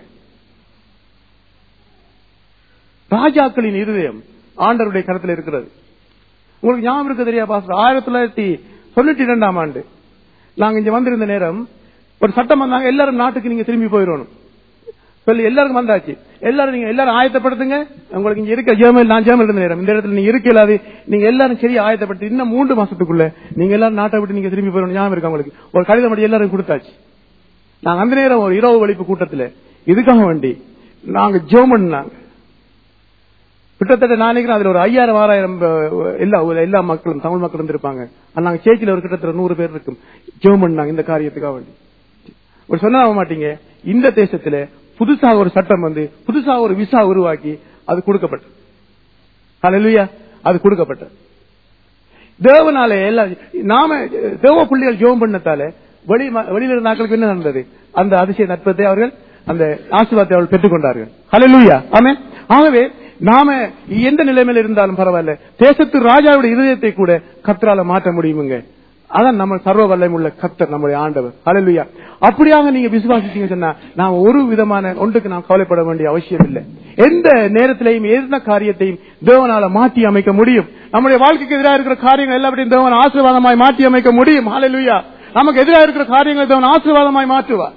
ராஜாக்களின் இருதயம் ஆண்டவருடைய கருத்தில் இருக்கிறது உங்களுக்கு ஞாபகம் இருக்க தெரியா பாஸ்டர் ஆயிரத்தி தொள்ளாயிரத்தி தொண்ணூற்றி இரண்டாம் ஆண்டு நாங்க இங்க வந்திருந்த நேரம் ஒரு சட்டம் வந்தாங்க எல்லாரும் நாட்டுக்கு நீங்க திரும்பி போயிடணும் சொல்லி எல்லாருக்கும் வந்தாச்சு எல்லாரும் நீங்க எல்லாரும் ஆயத்தப்படுத்துங்க உங்களுக்கு இங்க இருக்க ஜெர்மன் நான் ஜெர்மன் இருந்த நேரம் இந்த இடத்துல நீங்க இருக்க இல்லாது நீங்க எல்லாரும் சரி ஆயத்தப்படுத்தி இன்னும் மூன்று மாசத்துக்குள்ள நீங்க எல்லாரும் நாட்டை விட்டு நீங்க திரும்பி போயிடணும் ஞாபகம் இருக்கு உங்களுக்கு ஒரு கடிதம் மட்டும் எல்லாரும் கொடுத்தாச்சு நாங்க அந்த நேரம் ஒரு இரவு வலிப்பு கூட்டத்துல இதுக்காக வேண்டி நாங்க ஜெர்மன் நாங்க கிட்டத்தட்ட நான் நினைக்கிறேன் அதுல ஒரு ஐயாயிரம் ஆறாயிரம் அஹ், எல்லா எல்லா மக்களும் தமிழ் மக்களும் இருப்பாங்க ஆனா நாங்க சேர்ச்சில ஒரு கிட்டத்தட்ட நூறு பேர் இருக்கும் ஜெர்மன் நாங்க இந்த காரியத்துக்காக வேண்டி ஒரு சொன்ன மாட்டீங்க இந்த தேசத்துல புதுசா ஒரு சட்டம் வந்து புதுசா ஒரு விசா உருவாக்கி அது கொடுக்கப்பட்டது ஹalleluya அது கொடுக்கப்பட்டது தேவனாலே எல்லாம் நாம தேவ பிள்ளைகள் ஜெபம் பண்ணத்தால வெளி ம- வெளியில இருந்த ஆட்களுக்கு என்ன நடந்தது அந்த அதிசய நட்பத்தை அவர்கள் அந்த ஆசீர்வாதத்தை அவர்கள் பெற்றுக்கொண்டார்கள் ஹalleluya ஆமென் ஆகவே நாம எந்த நிலைமையில இருந்தாலும் பரவாயில்ல தேசத்து ராஜாவுடைய இருதயத்தை கூட கத்தரால மாற்ற முடியுமுங்க அதான் நம்ம சர்வ வல்லமை உள்ள கத்தர் நம்முடைய ஆண்டவர் ஹalleluya அப்படியாக நீங்க விசுவாசிச்சீங்க சொன்னா நாம் ஒரு விதமான ஒன்றுக்கு நாம் கவலைப்பட வேண்டிய அவசியம் இல்லை எந்த நேரத்திலையும் எந்த காரியத்தையும் தேவனால மாற்றி அமைக்க முடியும் நம்முடைய வாழ்க்கைக்கு எதிராக இருக்கிற காரியங்கள் எல்லாவற்றையும் தேவன் ஆசீர்வாதமாய் மாற்றி அமைக்க முடியும் ஹalleluya நமக்கு எதிராக இருக்கிற காரியங்களை தேவன் ஆசீர்வாதமாய் மாற்றுவார்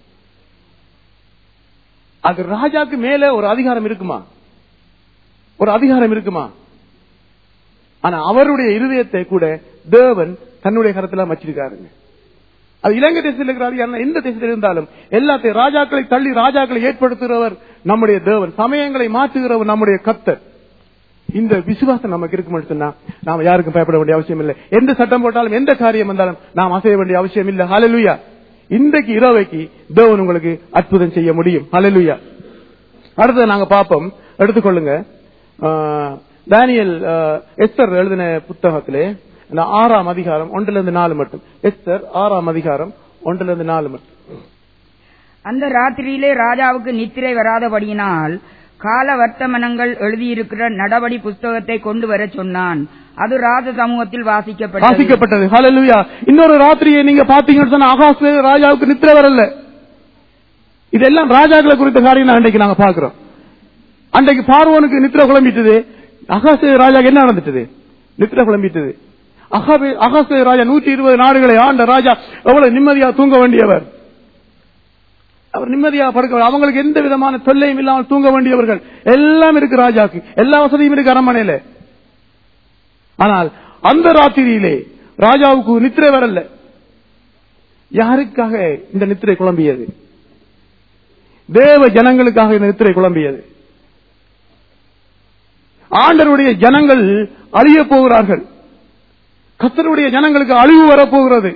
அது ராஜாக்கு மேல ஒரு அதிகாரம் இருக்குமா ஒரு அதிகாரம் இருக்குமா ஆனா அவருடைய இருதயத்தை கூட தேவன் தன்னுடைய கரத்துல வச்சிருக்காருங்க அது இலங்கை தேசத்தில் இருக்கிறார் யாருன்னா எந்த தேசத்தில் இருந்தாலும் எல்லாத்தையும் ராஜாக்களை தள்ளி ராஜாக்களை ஏற்படுத்துகிறவர் நம்முடைய தேவன் சமயங்களை மாற்றுகிறவர் நம்முடைய கத்தர் இந்த விசுவாசம் நமக்கு இருக்கும்னு சொன்னா நாம யாருக்கும் பயப்பட வேண்டிய அவசியம் இல்லை எந்த சட்டம் போட்டாலும் எந்த காரியம் வந்தாலும் நாம் அசைய வேண்டிய அவசியம் இல்லை ஹalleluya இன்றைக்கு இரவைக்கு தேவன் உங்களுக்கு அற்புதம் செய்ய முடியும் ஹalleluya அடுத்தது நாங்க பார்ப்போம் எடுத்துக்கொள்ளுங்க ஆஹ், தானியேல் ஆஹ், எஸ்தர் எழுதின புத்தகத்திலே இந்த ஆறாம் அதிகாரம் ஒன்றுல இருந்து நாலு மட்டும் எஸ்தர் ஆறாம் அதிகாரம் ஒன்றுல இருந்து நாலு மட்டும் அந்த ராத்திரியிலே ராஜாவுக்கு நித்திரை வராதபடியினால் கால வர்த்தமனங்கள் எழுதியிருக்கிற நடவடி புஸ்தகத்தை கொண்டு வரச் சொன்னான் அது ராஜ சமூகத்தில் வாசிக்கப்பட்டது வாசிக்கப்பட்டது ஹalleluya இன்னொரு ராத்திரியை நீங்க பாத்தீங்கன்னு சொன்னா ஆகாச ராஜாவுக்கு நித்திரை வரல இதெல்லாம் ராஜாக்களை குறித்த காரியம் தான் அன்றைக்கு நாங்க பாக்குறோம் அன்றைக்கு பார்வோனுக்கு நித்திரை குழம்பிட்டது அகாச ராஜாக்கு என்ன நடந்துட்டது நித்திரை குழம்பிட்டது அகாபே- அகாச ராஜா நூற்றி இருபது நாடுகளை ஆண்ட ராஜா எவ்வளவு நிம்மதியா தூங்க வேண்டியவர் அவர் நிம்மதியா படுக்க அவங்களுக்கு எந்த விதமான தொல்லையும் இல்லாமல் தூங்க வேண்டியவர்கள் எல்லாம் இருக்கு ராஜாக்கு எல்லா வசதியும் இருக்கு அரண்மனையில ஆனால் அந்த ராத்திரியிலே ராஜாவுக்கு நித்திரை வரல யாருக்காக இந்த நித்திரை குழம்பியது தேவ ஜனங்களுக்காக இந்த நித்திரை குழம்பியது ஆண்டருடைய ஜனங்கள் அழிய போகிறார்கள் கத்தருடைய ஜனங்களுக்கு அழிவு வரப்போகிறது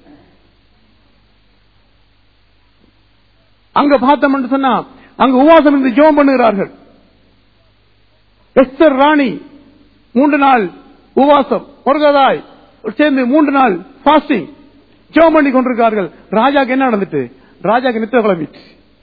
அங்க பார்த்தோம் என்று சொன்னா அங்க உவாசம் இருந்து ஜெபம் பண்ணுகிறார்கள் எஸ்தர் ராணி மூன்று நாள் உவாசம் முருகதாய் சேர்ந்து மூன்று நாள் பாஸ்டிங் ஜெபம் பண்ணி கொண்டிருக்கார்கள் ராஜாக்கு என்ன நடந்துட்டு ராஜாக்கு நித்திர கிளம்பிட்டு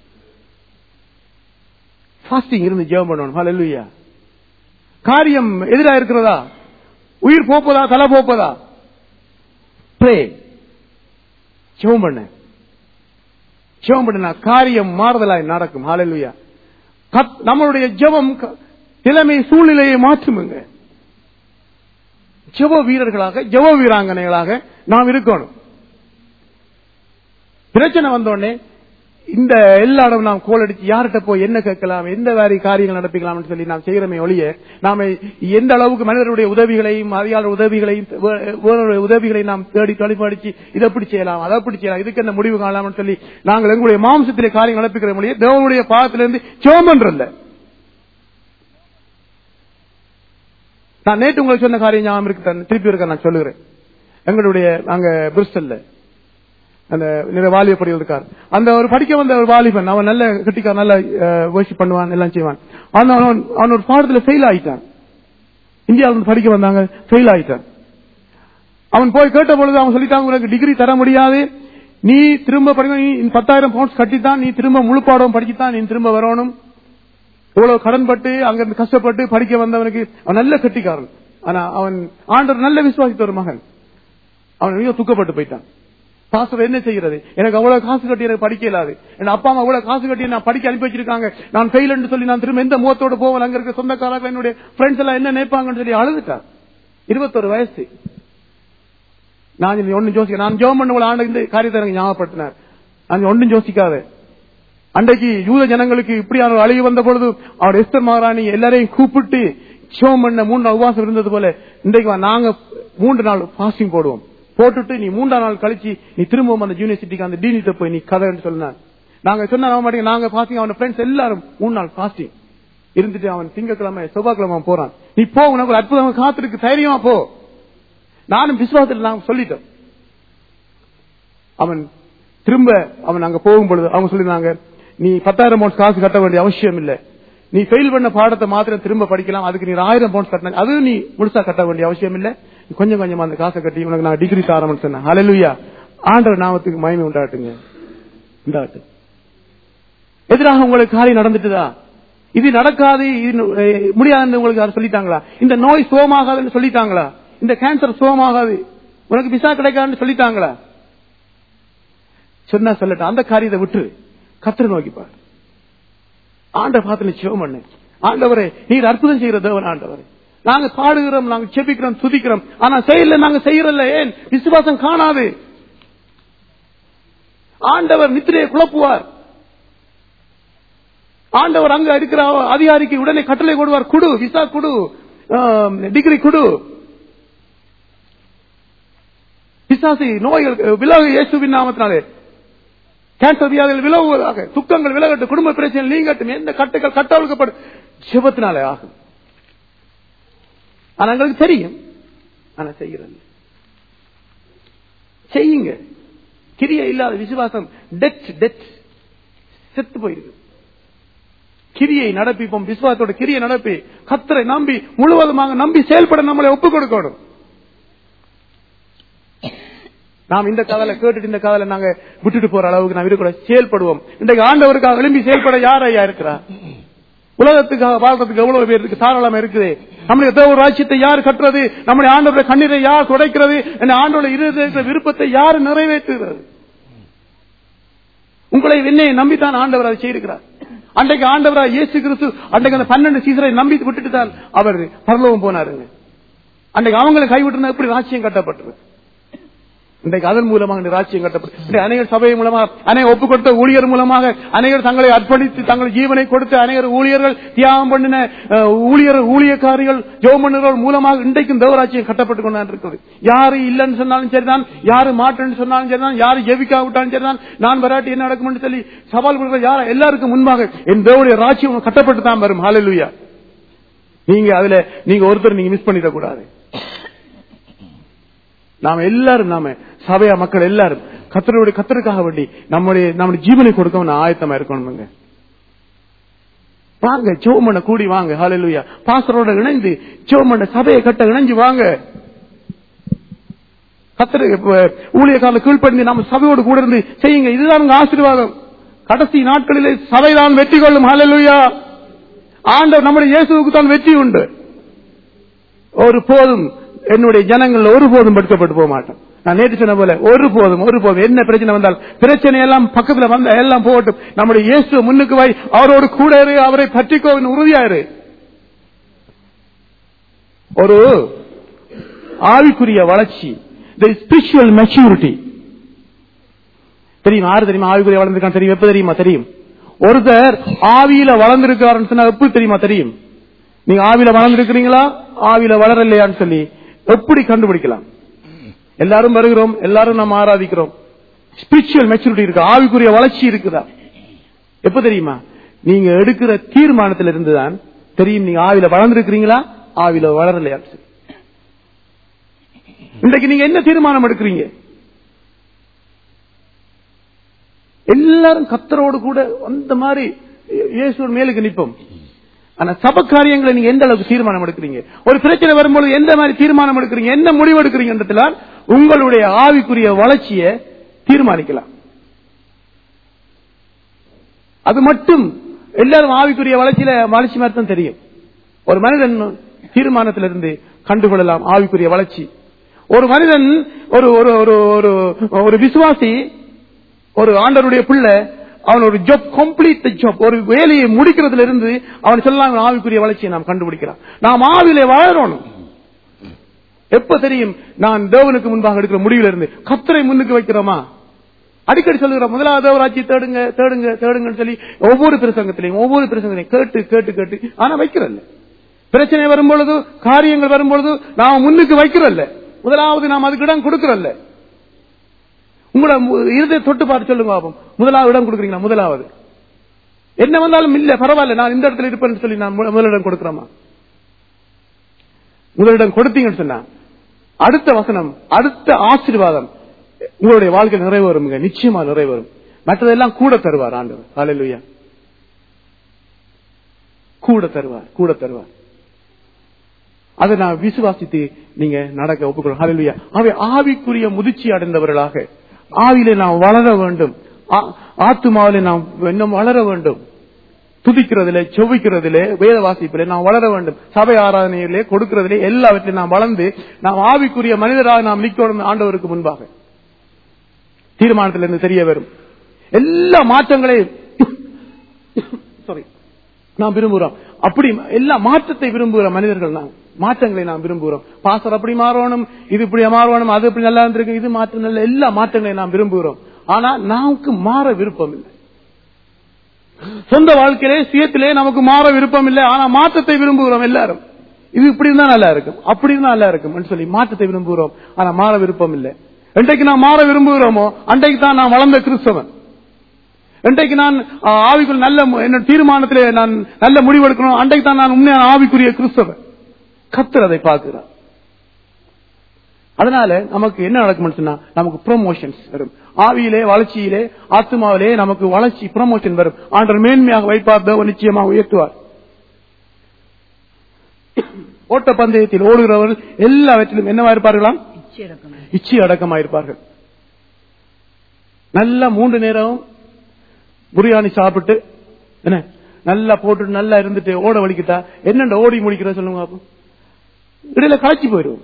பாஸ்டிங் இருந்து ஜெபம் பண்ணணும் ஹalleluya காரியம் எதிரா இருக்கிறதா உயிர் போப்பதா தலை போப்பதா ப்ரே ஜெபம் பண்ண ஜெபம் பண்ணினா காரியம் மாறுதலாய் நடக்கும் ஹalleluya கத்- நம்மளுடைய ஜெபம் க- நிலைமை சூழ்நிலையை மாற்றுமுங்க ஜெப வீரர்களாக ஜெப வீராங்கனைகளாக நாம் இருக்கணும் பிரச்சனை வந்தோடனே இந்த எல்லா இடம் நாம் கோல் அடிச்சு யார்கிட்ட போய் என்ன கேட்கலாம் எந்த வேறு காரியங்கள் நடப்பிக்கலாம்னு சொல்லி நாம் செய்கிறமே ஒழிய நாம எந்த அளவுக்கு மனிதருடைய உதவிகளையும் அதிகார உதவிகளையும் வே- வேறொரு உதவிகளை நாம் தேடி தொலைப்படிச்சு இதை எப்படி செய்யலாம் அதை எப்படி செய்யலாம் இதுக்கு என்ன முடிவு காணலாம்னு சொல்லி நாங்கள் எங்களுடைய மாம்சத்திலே காரியம் நடப்பிக்கிற மொழியே தேவனுடைய பாகத்திலிருந்து சோமன்றல்ல நான் நேற்று உங்களுக்கு சொன்ன காரியம் ஞாபகம் இருக்கு தான் திருப்பி இருக்க நான் சொல்லுகிறேன் எங்களுடைய அங்க பிரிஸ்டல்ல அந்த நிறைய வாலிப படிகள் இருக்கார் அந்த ஒரு படிக்க வந்த ஒரு வாலிபன் அவன் நல்ல கிட்டிக்கார் நல்ல வர்ஷிப் பண்ணுவான் எல்லாம் செய்வான் ஆனா அவன் அவன் ஒரு பாடத்துல ஃபெயில் ஆயிட்டான் இந்தியாவில இருந்து படிக்க வந்தாங்க ஃபெயில் ஆயிட்டான் அவன் போய் கேட்ட பொழுது அவன் சொல்லிட்டாங்க உனக்கு டிகிரி தர முடியாது நீ திரும்ப படிக்க நீ பத்தாயிரம் பவுண்ட்ஸ் கட்டித்தான் நீ திரும்ப முழு பாடம் படிச்சுத்தான் நீ திரும்ப வரணும் இவ்வளவு கடன் பட்டு அங்க இருந்து கஷ்டப்பட்டு படிக்க வந்தவனுக்கு அவன் நல்ல கட்டிக்காரன் ஆனா அவன் ஆண்டவர் நல்ல விசுவாசித்த ஒரு மகன் அவன் மிக துக்கப்பட்டு போயிட்டான் பாஸ்டர் என்ன செய்யறது எனக்கு அவ்வளவு காசு கட்டி எனக்கு படிக்க இயலாது என் அப்பா அம்மா அவ்வளவு காசு கட்டி நான் படிக்க அனுப்பி வச்சிருக்காங்க நான் ஃபெயில் என்று சொல்லி நான் திரும்ப எந்த முகத்தோட போவேன் அங்க இருக்க சொந்தக்காரர்கள் என்னுடைய ஃப்ரெண்ட்ஸ் எல்லாம் என்ன நினைப்பாங்கன்னு சொல்லி அழுதுட்டார் இருபத்தொரு வயசு நான் இனி ஒண்ணும் யோசிக்க நான் ஜோம் பண்ண உள்ள ஆண்டு இந்த காரியத்தை எனக்கு ஞாபகப்படுத்தினார் நான் ஒன்றும் யோசிக்காத அன்றைக்கு யூத ஜனங்களுக்கு இப்படியான ஒரு அழிவு வந்த பொழுது அவர் எஸ்தர் மகாராணி எல்லாரையும் கூப்பிட்டு ஜோம் பண்ண மூன்று நாள் உபவாசம் இருந்தது போல இன்றைக்கு வா, நாங்க மூன்று நாள் பாசிங் போடுவோம் போட்டுட்டு நீ மூன்றாம் நாள் கழிச்சு நீ திரும்பவும் அந்த யூனிவர்சிட்டிக்கு அந்த டீனிட்ட போய் நீ கதைன்னு சொன்னார் நாங்க சொன்ன நம்ப மாட்டீங்க நாங்க பாசிங் அவன் ஃப்ரெண்ட்ஸ் எல்லாரும் மூணு நாள் பாசிங் இருந்துட்டு அவன் திங்கக்கிழமை செவ்வாய்க்கிழமை அவன் போறான் நீ போ உனக்கு ஒரு அற்புதமா காத்திருக்கு தைரியமா போ நானும் விசுவாசத்தில் நான் சொல்லிட்டேன் அவன் திரும்ப அவன் அங்க போகும் பொழுது அவங்க சொல்லிருந்தாங்க நீ பத்தாயிரம் பவுன்ஸ் காசு கட்ட வேண்டிய அவசியம் இல்ல நீ ஃபெயில் பண்ண பாடத்தை மாத்திரம் திரும்ப படிக்கலாம் அதுக்கு நீ ஆயிரம் பவுன்ஸ் கட்டின அது நீ முழுசா கட்ட வேண்டிய அவசியம் இல்ல நீ கொஞ்சம் கொஞ்சமா அந்த காசை கட்டி உனக்கு நான் டிகிரி தாரம்னு சொன்னேன் ஹalleluya ஆண்டவர் நாமத்துக்கு மகிமை உண்டாட்டுங்க உண்டாட்டு எதிராக உங்களுக்கு காரியம் நடந்துட்டுதா இது நடக்காது இது அஹ், முடியாதுன்னு உங்களுக்கு யாரும் சொல்லிட்டாங்களா இந்த நோய் சுகமாகாதுன்னு சொல்லிட்டாங்களா இந்த கேன்சர் சுகமாகாது உனக்கு விசா கிடைக்காதுன்னு சொல்லிட்டாங்களா சொன்னா சொல்லட்டும் அந்த காரியத்தை விட்டு கத்திர நோக்கிப்பார் ஆண்ட பார்த்து நீ சிவம் பண்ணு ஆண்டவரே நீர் அற்புதம் செய்கிற தேவன் ஆண்டவரே நாங்க பாடுகிறோம் நாங்க செபிக்கிறோம் துதிக்கிறோம் ஆனா செயல்ல நாங்க செய்யறல்ல ஏன் விசுவாசம் காணாது ஆண்டவர் நித்திரையை குழப்புவார் ஆண்டவர் அங்க இருக்கிற அதிகாரிக்கு உடனே கட்டளை கொடுவார் குடு விசா குடு ஆம், டிகிரி குடு பிசாசி நோய்கள் விலகு இயேசுவின் நாமத்தினாலே கேன்சர் வியாதிகள் விலகுவதாக துக்கங்கள் விலகட்டும் குடும்ப பிரச்சனை நீங்கட்டும் எந்த கட்டுகள் கட்டவழ்க்கப்படும் சிவத்தினாலே ஆகும் ஆனா எங்களுக்கு தெரியும் ஆனா செய்கிறது செய்யுங்க கிரிய இல்லாத விசுவாசம் டெத் டெத் செத்து போயிருக்கு கிரியை நடப்பிப்போம் விசுவாசத்தோட கிரியை நடப்பி கத்தரை நம்பி முழுவதுமாக நம்பி செயல்பட நம்மளை ஒப்புக் கொடுக்கணும் நாம் இந்த காதல கேட்டுட்டு இந்த காதல நாங்க விட்டுட்டு போற அளவுக்கு நாம் இருக்கூட செயல்படுவோம் இன்றைக்கு ஆண்டவருக்காக எழும்பி செயல்பட யார் ஐயா இருக்கிறா உலகத்துக்காக வாழ்றதுக்கு எவ்வளவு பேர் இருக்கு தாராளமா இருக்குது நம்முடைய தேவ ராஜ்யத்தை யார் கட்டுறது நம்முடைய ஆண்டவருடைய கண்ணீரை யார் துடைக்கிறது இந்த ஆண்டோட இருக்கிற விருப்பத்தை யார் நிறைவேற்றுகிறது உங்களை என்னை நம்பித்தான் ஆண்டவர் அதை செய்திருக்கிறார் அன்றைக்கு ஆண்டவரா இயேசு கிறிஸ்து அன்றைக்கு அந்த பன்னெண்டு சீசரை நம்பி விட்டுட்டு தான் அவர் பரலோகம் போனாருங்க அன்றைக்கு அவங்களை கைவிட்டு எப்படி ராஜ்யம் கட்டப்பட்டது இன்றைக்கு அதன் மூலமாக இந்த ராஜ்யம் கட்டப்பட்டு இன்றைக்கு அநேகர் சபை மூலமாக அநேக ஒப்பு கொடுத்த ஊழியர் மூலமாக அநேகர் தங்களை அர்ப்பணித்து தங்கள் ஜீவனை கொடுத்த அநேகர் ஊழியர்கள் தியாகம் பண்ணின அஹ், ஊழியர் ஊழியக்காரிகள் ஜோமன்னர்கள் மூலமாக இன்றைக்கும் தேவராஜ்யம் கட்டப்பட்டு கொண்டு இருக்குது யாரு இல்லைன்னு சொன்னாலும் சரிதான் யாரு மாட்டேன்னு சொன்னாலும் சரிதான் யாரு ஜெபிக்கா விட்டாலும் சரிதான் நான் வராட்டி என்ன நடக்கும் சொல்லி சவால் கொடுக்கிற யார எல்லாருக்கும் முன்பாக என் தேவடைய ராஜ்யம் கட்டப்பட்டு தான் வரும் ஹalleluya நீங்க அதுல நீங்க ஒருத்தர் நீங்க மிஸ் பண்ணிட கூடாது நாம எல்லாரும் நாம சபையா மக்கள் எல்லாரும் கத்தருடைய கத்தருக்காக வேண்டி நம்முடைய நம்முடைய ஜீவனை கொடுக்க நான் ஆயத்தமா இருக்கணுங்க வாங்க ஜோமண்ண கூடி வாங்க ஹalleluya பாஸ்டரோட இணைந்து ஜோமண்ண சபையை கட்ட இணைஞ்சு வாங்க கத்தரு ஊழியக்காரல கீழ்ப்படிந்து நம்ம சபையோடு கூட இருந்து செய்யுங்க இதுதான் உங்க ஆசீர்வாதம் கடைசி நாட்களிலே சபைதான் வெற்றி கொள்ளும் ஹalleluya ஆண்டவர் நம்முடைய இயேசுவுக்கு தான் வெற்றி உண்டு ஒரு போதும் என்னுடைய ஜனங்கள் ஒருபோதும் படுத்தப்பட்டு போக மாட்டோம் நான் நேற்று சொன்ன போல ஒரு போதும் ஒரு போதும் என்ன பிரச்சனை வந்தால் பிரச்சனை எல்லாம் பக்கத்துல வந்த எல்லாம் போகட்டும் நம்முடைய இயேசு முன்னுக்கு வாய் அவரோடு கூட இரு அவரை பற்றிக்கோவின் உறுதியாரு ஒரு ஆவிக்குரிய வளர்ச்சி தி ஸ்பிரிச்சுவல் மெச்சூரிட்டி தெரியும் யாரு தெரியுமா ஆவிக்குரிய வளர்ந்திருக்கான்னு தெரியும் எப்ப தெரியுமா தெரியும் ஒருத்தர் ஆவியில வளர்ந்திருக்காருன்னு சொன்னா எப்ப தெரியுமா தெரியும் நீங்க ஆவியில வளர்ந்திருக்கிறீங்களா ஆவியில வளரலையான்னு சொல்லி எப்படி கண்டுபிடிக்கலாம் எல்லாரும் வருகிறோம் எல்லாரும் நம்ம ஆராதிக்கிறோம் ஸ்பிரிச்சுவல் மெச்சூரிட்டி இருக்கு ஆவிக்குரிய வளர்ச்சி இருக்குதா எப்ப தெரியுமா நீங்க எடுக்கிற தீர்மானத்தில் இருந்துதான் தெரியும் நீங்க ஆவில வளர்ந்திருக்கிறீங்களா ஆவில வளரலையான்னு சொல்லி இன்றைக்கு நீங்க என்ன தீர்மானம் எடுக்கிறீங்க எல்லாரும் கத்தரோடு கூட அந்த மாதிரி இயேசு மேலுக்கு நிற்போம் ஆனா சப காரியங்களை நீங்க எந்த அளவுக்கு தீர்மானம் எடுக்கிறீங்க ஒரு பிரச்சனை வரும்போது எந்த மாதிரி தீர்மானம் எடுக்கிறீங்க என்ன முடிவு எடுக்கிறீங்கன்றதுல உங்களுடைய ஆவிக்குரிய வளர்ச்சியை தீர்மானிக்கலாம் அது மட்டும் எல்லாரும் ஆவிக்குரிய வளர்ச்சியில வளர்ச்சி மாதிரி தான் தெரியும் ஒரு மனிதன் தீர்மானத்திலிருந்து கண்டுகொள்ளலாம் ஆவிக்குரிய வளர்ச்சி ஒரு மனிதன் ஒரு ஒரு ஒரு ஒரு ஒரு விசுவாசி ஒரு ஆண்டருடைய பிள்ளை அவன் ஒரு ஜாப் கம்ப்ளீட் ஜாப் ஒரு வேலையை முடிக்கிறதுல இருந்து அவன் சொல்லலாம் ஆவிக்குரிய வளர்ச்சியை நாம் கண்டுபிடிக்கிறான் நாம் ஆவிலே வளரணும் எப்ப தெரியும் நான் தேவனுக்கு முன்பாக எடுக்கிற முடிவில் இருந்து கத்தரை முன்னுக்கு வைக்கிறோமா அடிக்கடி சொல்லுகிற முதலாவது தேவராட்சி தேடுங்க தேடுங்க தேடுங்கன்னு சொல்லி ஒவ்வொரு பிரசங்கத்திலையும் ஒவ்வொரு பிரசங்கத்திலையும் கேட்டு கேட்டு கேட்டு ஆனா வைக்கிறல்ல பிரச்சனை வரும்பொழுது காரியங்கள் வரும்பொழுது நாம முன்னுக்கு வைக்கிறல்ல முதலாவது நாம் அதுக்கு இடம் கொடுக்கிறல்ல உங்களோட இருதை தொட்டு பார்த்து சொல்லுங்க பாப்போம் முதலாவது இடம் கொடுக்குறீங்களா முதலாவது என்ன வந்தாலும் இல்ல பரவாயில்ல நான் இந்த இடத்துல இருப்பேன்னு சொல்லி நான் மு- முதலிடம் கொடுக்கிறோமா முதலிடம் கொடுத்தீங்கன்னு சொன்னா அடுத்த வசனம் அடுத்த ஆசீர்வாதம் உங்களுடைய வாழ்க்கை நிறைவேறும் நிச்சயமா நிறைவேறும் மற்றதெல்லாம் கூட தருவார் ஆண்டவர் ஹalleluya கூட தருவார் கூட தருவார் அதை நான் விசுவாசித்து நீங்க நடக்க ஒப்புக்கொள்ளும் ஹalleluya அவை ஆவிக்குரிய முதிர்ச்சி அடைந்தவர்களாக ஆவியிலே நாம் வளர வேண்டும் ஆ- ஆத்துமாவிலே நாம் இன்னும் வளர வேண்டும் துதிக்கிறதிலே செவ்விக்கிறதிலே வேத வாசிப்பிலே நாம் வளர வேண்டும் சபை ஆராதனையிலே கொடுக்கிறதிலே எல்லாவற்றிலும் நாம் வளர்ந்து நாம் ஆவிக்குரிய மனிதராக நாம் நிற்கணும் ஆண்டவருக்கு முன்பாக தீர்மானத்திலிருந்து தெரிய வரும் எல்லா மாற்றங்களையும் சாரி நாம் விரும்புகிறோம் அப்படி எல்லா மாற்றத்தை விரும்புகிற மனிதர்கள் நாம் மாற்றங்களை நாம் விரும்புகிறோம் பாசர் அப்படி மாறணும் இது இப்படி மாறணும் அது இப்படி நல்லா இருந்திருக்கு இது மாற்றம் நல்ல எல்லா மாற்றங்களையும் நாம் விரும்புகிறோம் ஆனா நமக்கு மாற விருப்பம் இல்லை சொந்த வாழ்க்கையிலே சுயத்திலே நமக்கு மாற விருப்பம் இல்லை ஆனா மாற்றத்தை விரும்புகிறோம் எல்லாரும் இது இப்படி இருந்தா நல்லா இருக்கும் அப்படி இருந்தா நல்லா இருக்கும் சொல்லி மாற்றத்தை விரும்புகிறோம் ஆனா மாற விருப்பம் இல்லை என்றைக்கு நான் மாற விரும்புகிறோமோ அன்றைக்கு தான் நான் வளர்ந்த கிறிஸ்தவன் என்றைக்கு நான் ஆ, ஆவிக்குள் நல்ல மு- என்னோட தீர்மானத்திலே நான் நல்ல முடிவெடுக்கணும் அன்றைக்கு தான் நான் உண்மையான ஆவிக்குரிய கிறிஸ்தவன் கத்தர் அதை பார்க்கிறார் அதனால நமக்கு என்ன நடக்கும்னு சொன்னா நமக்கு ப்ரொமோஷன்ஸ் வரும் ஆவியிலே வளர்ச்சியிலே ஆத்மாவிலே நமக்கு வளர்ச்சி ப்ரொமோஷன் வரும் ஆண்டர் மேன்மையாக வைப்பார் தேவன் நிச்சயமாக உயர்த்துவார் ஓட்ட பந்தயத்தில் ஓடுகிறவர்கள் எல்லாவற்றிலும் என்னவா இருப்பார்களாம் இச்சிறக்கம் இச்சி அடக்கமாயிருப்பார்கள் நல்லா மூன்று நேரம் பிரியாணி சாப்பிட்டு என்ன நல்லா போட்டு நல்லா இருந்துட்டு ஓட வலிக்கிட்டா என்னண்ட ஓடி முடிக்கிற சொல்லுங்க பாப்போம். இடையில களைச்சி போயிடும்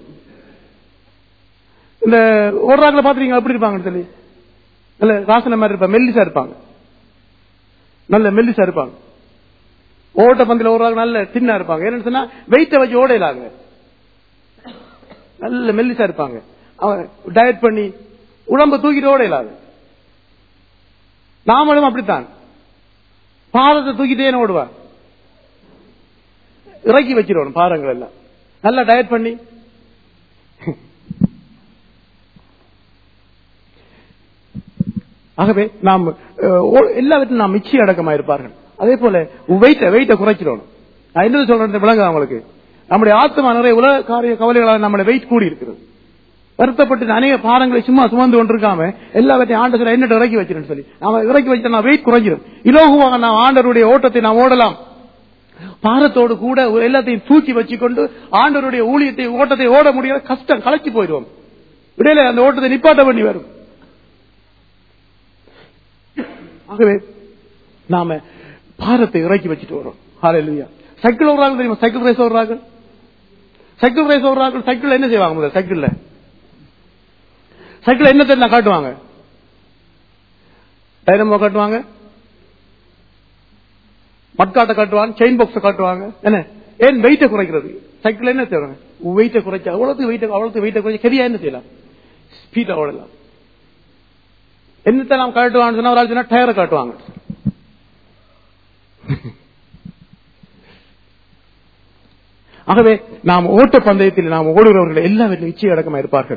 இந்த ஓடுறாங்கள பாத்துறீங்க எப்படி இருப்பாங்கன்னு சொல்லி நல்ல ராசன மாதிரி இருப்பாங்க மெல்லிசா இருப்பாங்க நல்ல மெல்லிசா இருப்பாங்க ஓட்ட பந்தில ஓடுறாங்க நல்ல தின்னா இருப்பாங்க என்னன்னு சொன்னா வெயிட்ட வச்சு ஓடையிலாங்க நல்ல மெல்லிசா இருப்பாங்க அவன் டயட் பண்ணி உடம்ப தூக்கிட்டு ஓடையிலாது நாமளும் அப்படித்தான் பாதத்தை தூக்கிட்டே ஓடுவார் இறக்கி வச்சிருவோம் பாதங்கள் எல்லாம் நல்லா டயட் பண்ணி ஆகவே நாம் அஹ், ஓ- எல்லாவற்றும் நாம் மிச்சி அடக்கமா இருப்பார்கள் அதே போல வெயிட்ட வெயிட்ட குறைச்சிடணும் நான் என்ன சொல்றேன் விளங்க அவங்களுக்கு நம்முடைய ஆத்மா நிறைய உலக காரிய கவலைகளால் நம்முடைய வெயிட் கூடி இருக்கிறது வருத்தப்பட்டு அநேக பாரங்களை சும்மா சுமந்து கொண்டிருக்காம எல்லாவற்றையும் ஆண்டு சொல்ல என்ன இறக்கி வச்சிருன்னு சொல்லி நாம இறக்கி வச்சா வெயிட் குறைஞ்சிடும் இலோகுவாக நாம் ஆண்டருடைய ஓட்டத்தை நாம் ஓடலாம் பாரத்தோடு கூட ஒரு எல்லாத்தையும் தூக்கி வச்சுக்கொண்டு ஆண்டவருடைய ஊழியத்தை ஓட்டத்தை ஓட முடியாத கஷ்டம் கலைச்சு போயிடுவோம் இடையில அந்த ஓட்டத்தை நிப்பாட்ட வேண்டி வரும் ஆகவே நாம பாரத்தை இறக்கி வச்சுட்டு வரோம் ஹalleluya சைக்கிள் ஓடுறாங்க தெரியுமா சைக்கிள் ரேஸ் ஓடுறாங்க சைக்கிள் ரேஸ் ஓடுறாங்க சைக்கிள் என்ன செய்வாங்க முதல்ல சைக்கிள்ல சைக்கிள் என்ன தெரியும் காட்டுவாங்க டைனமோ காட்டுவாங்க மட்காட்டை காட்டுவாங்க செயின் பாக்ஸ் காட்டுவாங்க என்ன ஏன் வெயிட்ட குறைக்கிறது சைக்கிள் என்ன செய்வாங்க வெயிட்ட குறைச்சா அவ்வளவு வெயிட்ட அவ்வளவு வெயிட்ட குறைச்சா கெரியா என்ன செய்யலாம் ஸ்பீடா ஓடலாம் என்னத்தை நாம் காட்டுவாங்கன்னு சொன்னா ஒரு ஆள் சொன்னா டயரை காட்டுவாங்க ஆகவே நாம் ஓட்ட பந்தயத்தில் நாம் ஓடுகிறவர்கள் எல்லாவற்றிலும் நிச்சய அடக்கமா இருப்பார்கள்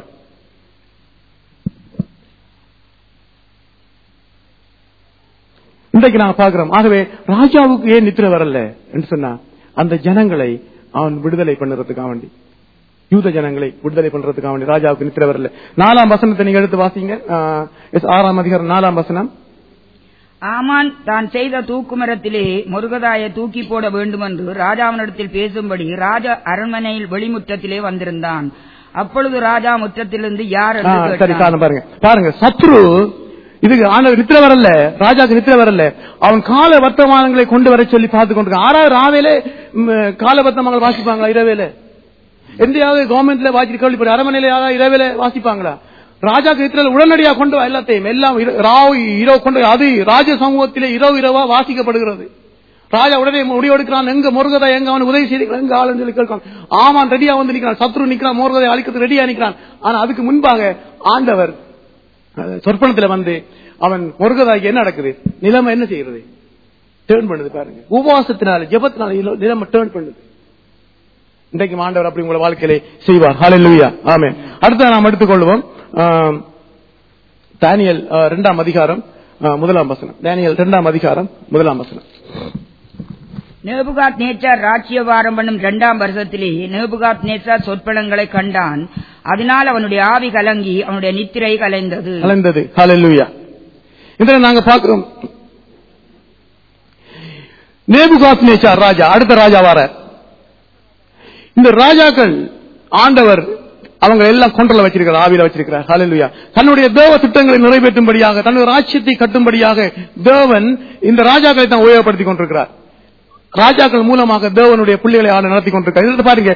இன்றைக்கு நாங்க பார்க்கிறோம் ஆகவே ராஜாவுக்கு ஏன் நித்திர வரல என்று சொன்னா அந்த ஜனங்களை அவன் விடுதலை பண்ணுறதுக்காக வேண்டி யூத ஜனங்களை விடுதலை பண்றதுக்காக வேண்டி ராஜாவுக்கு நித்திர வரல நாலாம் வசனத்தை நீங்க எடுத்து வாசிங்க ஆ, எஸ், ஆறாம் அதிகாரம் நாலாம் வசனம் ஆமான் தான் செய்த தூக்குமரத்திலே முருகதாயை தூக்கி போட வேண்டுமென்று ராஜாவினிடத்தில் பேசும்படி ராஜா அரண்மனையில் வெளிமுற்றத்திலே வந்திருந்தான் அப்பொழுது ராஜா முற்றத்திலிருந்து யார் ஆ, என்று சரி கேட்டான். காரணம் பாருங்க பாருங்க சத்ரு இதுக்கு ஆண்டவர் நித்திர வரல ராஜாக்கு நித்திர வரல அவன் கால வர்த்தமானங்களை கொண்டு வர சொல்லி பார்த்து கொண்டிருக்கான் ஆறாவது ராவேலே ம், கால வர்த்தமானங்கள் வாசிப்பாங்களா இரவேல எந்தையாவது கவர்மெண்ட்ல வாசி கேள்விப்பட அரண்மனையில யாராவது இரவேல வாசிப்பாங்களா ராஜாக்கு நித்திர உடனடியா கொண்டு வா எல்லாத்தையும் எல்லாம் இர- ராவ் இரவு கொண்டு வா. அது ராஜ சமூகத்திலே இரவு இரவா வாசிக்கப்படுகிறது ராஜா உடனே முடிவெடுக்கிறான் எங்க முருகதா எங்க அவன் உதவி செய்திருக்கிறான் எங்க ஆளுன்னு சொல்லி கேட்கிறான் ஆமான் ரெடியா வந்து நிக்கிறான் சத்ரு நிக்கிறான் முருகதை அழிக்கிறது ரெடியா நிக்கிறான் ஆனா அதுக்கு முன்பாக ஆண்டவர் அஹ், சொற்பனத்துல வந்து அவன் முருகதாக்கு என்ன நடக்குது நிலைமை என்ன செய்யறது டேர்ன் பண்ணுது பாருங்க உபவாசத்தினால ஜெபத்தினால நில- நிலைமை டேர்ன் பண்ணுது இன்றைக்கு ஆண்டவர் அப்படி உங்களை வாழ்க்கையிலே செய்வார் ஹalleluya ஆமென் அடுத்து நாம் எடுத்துக்கொள்வோம் ஆம், தானியேல் அஹ், இரண்டாம் அதிகாரம் அஹ், முதலாம் வசனம் தானியேல் இரண்டாம் அதிகாரம் முதலாம் வசனம் நேபுகாத் நேச்சார் ராஜ்யவாரம் பண்ணும் இரண்டாம் வருஷத்திலே நேபுகாத் நேச்சார் சொற்பலங்களை கண்டான் அதனால் அவனுடைய ஆவி கலங்கி அவனுடைய நித்திரை கலைந்தது கலந்தது ஹalleluya இதில் நாங்க பார்க்கிறோம் நேபுகாத் நேச்சார் ராஜா அடுத்த ராஜா வர இந்த ராஜாக்கள் ஆண்டவர் அவங்க எல்லாம் கொண்டல வச்சிருக்கிறார் ஆவியில வச்சிருக்கிறார் ஹalleluya தன்னுடைய தேவ திட்டங்களை நிறைவேற்றும்படியாக தன்னுடைய ராஜ்யத்தை கட்டும்படியாக தேவன் இந்த ராஜாக்களை தான் உபயோகப்படுத்திக் கொண்டிருக்கிறார் ராஜாக்கள் மூலமாக தேவனுடைய பிள்ளைகளை ஆண்டு நடத்தி கொண்டிருக்கிறார் இதை பாருங்க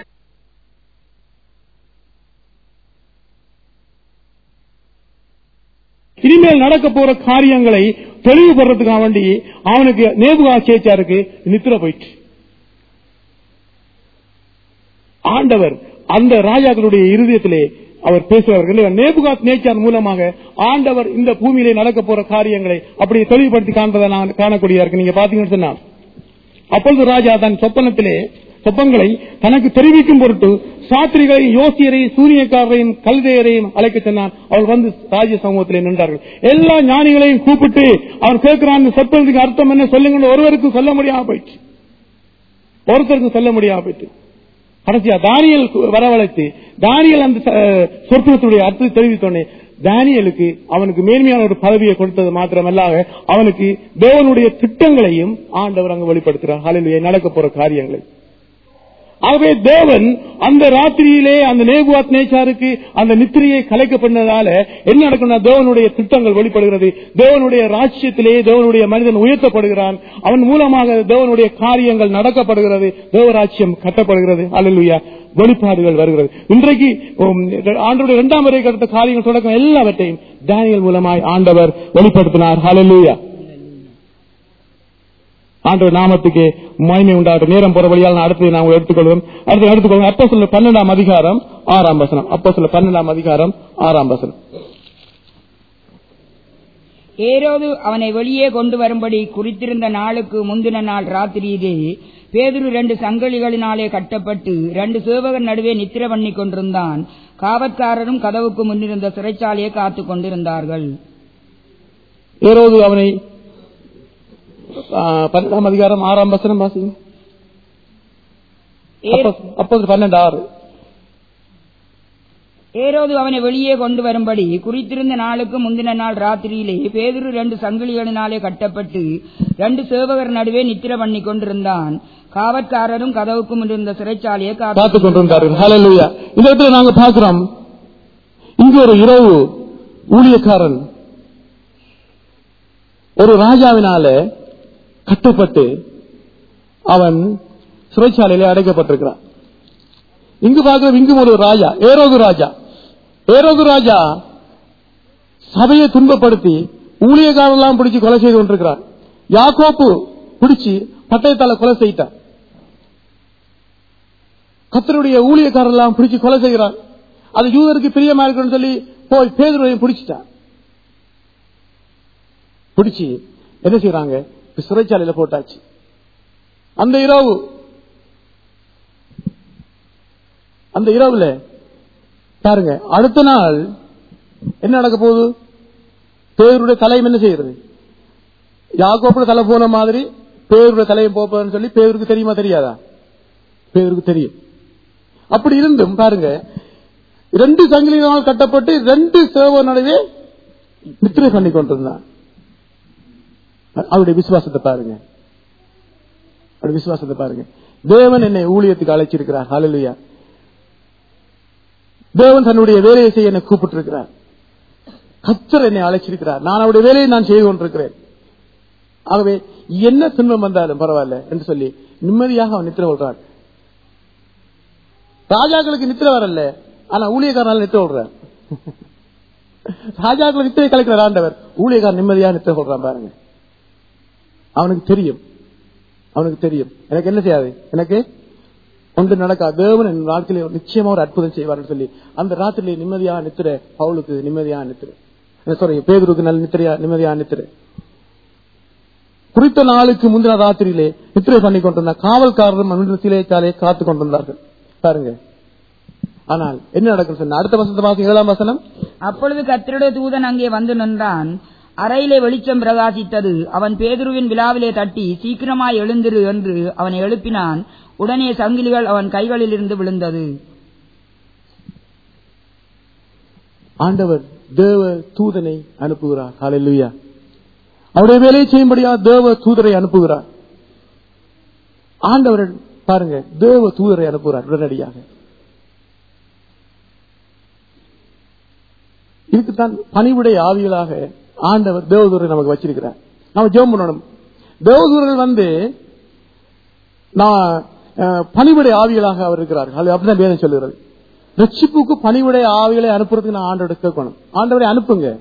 இனிமேல் நடக்க போற காரியங்களை தெளிவுபடுறதுக்காக வேண்டி அவனுக்கு நேபுகா சேச்சாருக்கு நித்திர போயிட்டு ஆண்டவர் அந்த ராஜாக்களுடைய இருதயத்திலே அவர் பேசுவார்கள் நேபுகாத் நேச்சார் மூலமாக ஆண்டவர் இந்த பூமியிலே நடக்க போற காரியங்களை அப்படி தெளிவுபடுத்தி காண்பதை நான் காணக்கூடியதா இருக்கு நீங்க பாத்தீங்கன்னு சொன்னா அப்பொழுது ராஜா தன் சொப்பனத்திலே சொப்பங்களை தனக்கு தெரிவிக்கும் பொருட்டு சாத்திரிகளையும் யோசியரையும் சூரியக்காரரையும் கல்தையரையும் அழைக்க சொன்னான் அவள் வந்து ராஜ சமூகத்திலே நின்றார்கள் எல்லா ஞானிகளையும் கூப்பிட்டு அவர் கேட்கிறான் இந்த சொப்பனத்துக்கு அர்த்தம் என்ன சொல்லுங்க ஒருவருக்கும் சொல்ல முடியாம போயிடுச்சு ஒருத்தருக்கும் சொல்ல முடியாம போயிட்டு கடைசியா தானியல் வரவழைத்து தானியல் அந்த அஹ், சொற்பனத்துடைய அர்த்தத்தை தெரிவித்தோடனே தானியலுக்கு அவனுக்கு மேன்மையான ஒரு பதவியை கொடுத்தது மாத்திரமல்லாக அவனுக்கு தேவனுடைய திட்டங்களையும் ஆண்டவர் அங்கு வெளிப்படுத்துகிறார் ஹalleluya நடக்க போற காரியங்களை ஆகவே தேவன் அந்த ராத்திரியிலே அந்த நேபுவாத் நேச்சாருக்கு அந்த நித்திரையை கலைக்க பண்ணதால என்ன நடக்கும்னா தேவனுடைய திட்டங்கள் வெளிப்படுகிறது தேவனுடைய ராஜ்யத்திலே தேவனுடைய மனிதன் உயர்த்தப்படுகிறான் அவன் மூலமாக தேவனுடைய காரியங்கள் நடக்கப்படுகிறது தேவராட்சியம் கட்டப்படுகிறது அல்லலுயா வெளிப்பாடுகள் வருகிறது இன்றைக்கு உம், ஆண்டவருடைய இரண்டாம் வரை கடத்த காரியங்கள் தொடக்கம் எல்லாவற்றையும் தானியல் மூலமாய் ஆண்டவர் வெளிப்படுத்தினார் ஹalleluya ஆண்டவர் நாமத்துக்கு மகிமை உண்டாகட்டும் நேரம் போற வழியால் நான் அடுத்து நாம் எடுத்துக்கொள்வோம் அடுத்து எடுத்துக்கொள்வோம் அப்போ சொல்ல பன்னெண்டாம் அதிகாரம் ஆறாம் வசனம் அப்போ சொல்ல பன்னெண்டாம் அதிகாரம் ஆறாம் வசனம் ஏரோது அவனை வெளியே கொண்டு வரும்படி குறித்திருந்த நாளுக்கு முந்தின நாள் ராத்திரியிலே பேதுரு ரெண்டு சங்கலிகளினாலே கட்டப்பட்டு ரெண்டு சேவகர் நடுவே நித்திர பண்ணி கொண்டிருந்தான் காவற்காரரும் கதவுக்கு முன்னிருந்த சிறைச்சாலையை காத்துக் கொண்டிருந்தார்கள் ஏரோது அவனை ஆ, பன்னெண்டாம் அதிகாரம் ஆறாம் வசனம் வாசிங்க ஏ- அப்போ பன்னெண்டு ஆறு ஏரோது அவனை வெளியே கொண்டு வரும்படி குறித்திருந்த நாளுக்கு முந்தின நாள் ராத்திரியிலே பேதுரு ரெண்டு சங்கிலிகளினாலே கட்டப்பட்டு ரெண்டு சேவகர் நடுவே நித்திர பண்ணி கொண்டிருந்தான் காவற்காரரும் கதவுக்கு முன்னிருந்த சிறைச்சாலையை காத்து காத்துக் கொண்டிருந்தார்கள் ஹalleluya இந்த இடத்துல நாங்க பார்க்கிறோம் இங்க ஒரு இரவு ஊழியக்காரன் ஒரு ராஜாவினால கட்டப்பட்டு அவன் சிறைச்சாலையிலே அடைக்கப்பட்டிருக்கிறான் இங்கு பார்க்கிறோம் இங்கும் ஒரு ராஜா ஏரோகு ராஜா ஏரோகு ராஜா சபையை துன்பப்படுத்தி ஊழியக்காரெல்லாம் பிடிச்சு கொலை செய்து கொண்டிருக்கிறார் யாக்கோப்பு பிடிச்சு பட்டயத்தால கொலை செய்தார் கத்தருடைய ஊழியக்காரெல்லாம் பிடிச்சு கொலை செய்கிறார் அது யூதருக்கு பிரியமா இருக்குன்னு சொல்லி போய் பேதுருவையும் பிடிச்சிட்டார் பிடிச்சு என்ன செய்யறாங்க இப்ப சிறைச்சாலையில போட்டாச்சு அந்த இரவு அந்த இரவுல பாருங்க அடுத்த நாள் என்ன நடக்க போகுது பேருடைய தலையும் என்ன செய்யறது யாக்கோப்புட தலை போன மாதிரி பேருடைய தலையும் போப்பதுன்னு சொல்லி பேருக்கு தெரியுமா தெரியாதா பேருக்கு தெரியும் அப்படி இருந்தும் பாருங்க ரெண்டு சங்கிலினால் கட்டப்பட்டு ரெண்டு சேவ நடுவே நித்திரை பண்ணி கொண்டிருந்தான் அவருடைய விசுவாசத்தை பாருங்க அவருடைய விசுவாசத்தை பாருங்க தேவன் என்னை ஊழியத்துக்கு அழைச்சிருக்கிறார் ஹalleluya தேவன் தன்னுடைய வேலையை செய்ய என்னை கூப்பிட்டிருக்கிறார் கத்தர் என்னை அழைச்சிருக்கிறார் நான் அவருடைய வேலையை நான் செய்து கொண்டிருக்கிறேன் ஆகவே என்ன துன்பம் வந்தாலும் பரவாயில்ல என்று சொல்லி நிம்மதியாக அவன் நித்திர கொள்றான் ராஜாக்களுக்கு நித்திர வரல ஆனா ஊழியக்காரனால நித்திர கொள்றார் ராஜாக்கள் நித்திரை கலைக்கிற ஆண்டவர் ஊழியக்காரன் நிம்மதியாக நித்திர கொள்றான் பாருங்க அவனுக்கு தெரியும் அவனுக்கு தெரியும் எனக்கு என்ன செய்யாது எனக்கு ஒன்று நடக்காது தேவன் என் வாழ்க்கையில நிச்சயமா ஒரு அற்புதம் செய்வார்னு சொல்லி அந்த ராத்திரில நிம்மதியா நித்திர பவுலுக்கு நிம்மதியா நித்திர சாரி பேதருக்கு நல்ல நித்திரையா நிம்மதியா நித்திர குறித்த நாளுக்கு முந்தின ராத்திரியிலே நித்திரை பண்ணி கொண்டிருந்த காவல்காரரும் அன்று சிலைக்காலே காத்து கொண்டிருந்தார்கள் பாருங்க ஆனால் என்ன நடக்கும் சொன்ன அடுத்த வசந்த மாசம் ஏழாம் வசனம் அப்பொழுது கர்த்தருடைய தூதன் அங்கே வந்து நின்றான் அறையிலே வெளிச்சம் பிரகாசித்தது அவன் பேதுருவின் விழாவிலே தட்டி சீக்கிரமாய் எழுந்திரு என்று அவனை எழுப்பினான் உடனே சங்கிலிகள் அவன் கைகளில் இருந்து விழுந்தது ஆண்டவர் தேவ தூதனை அனுப்புகிறார் ஹalleluya அவருடைய வேலையை செய்யும்படியா தேவ தூதரை அனுப்புகிறார் ஆண்டவர் பாருங்க தேவ தூதரை அனுப்புகிறார் உடனடியாக இதுக்குத்தான் பணிவுடைய ஆவிகளாக ஆண்டவர் தேவதூரை நமக்கு வச்சிருக்கிறார் நாம ஜெபம் பண்ணணும் தேவதூரர்கள் வந்து நான் அஹ், பணிவுடைய ஆவிகளாக அவர் இருக்கிறார் அது அப்படிதான் வேதம் சொல்லுகிறது ரட்சிப்புக்கு பணிவுடைய ஆவிகளை அனுப்புறதுக்கு நான் ஆண்டோட கேட்கணும் ஆண்டவரை அனுப்புங்க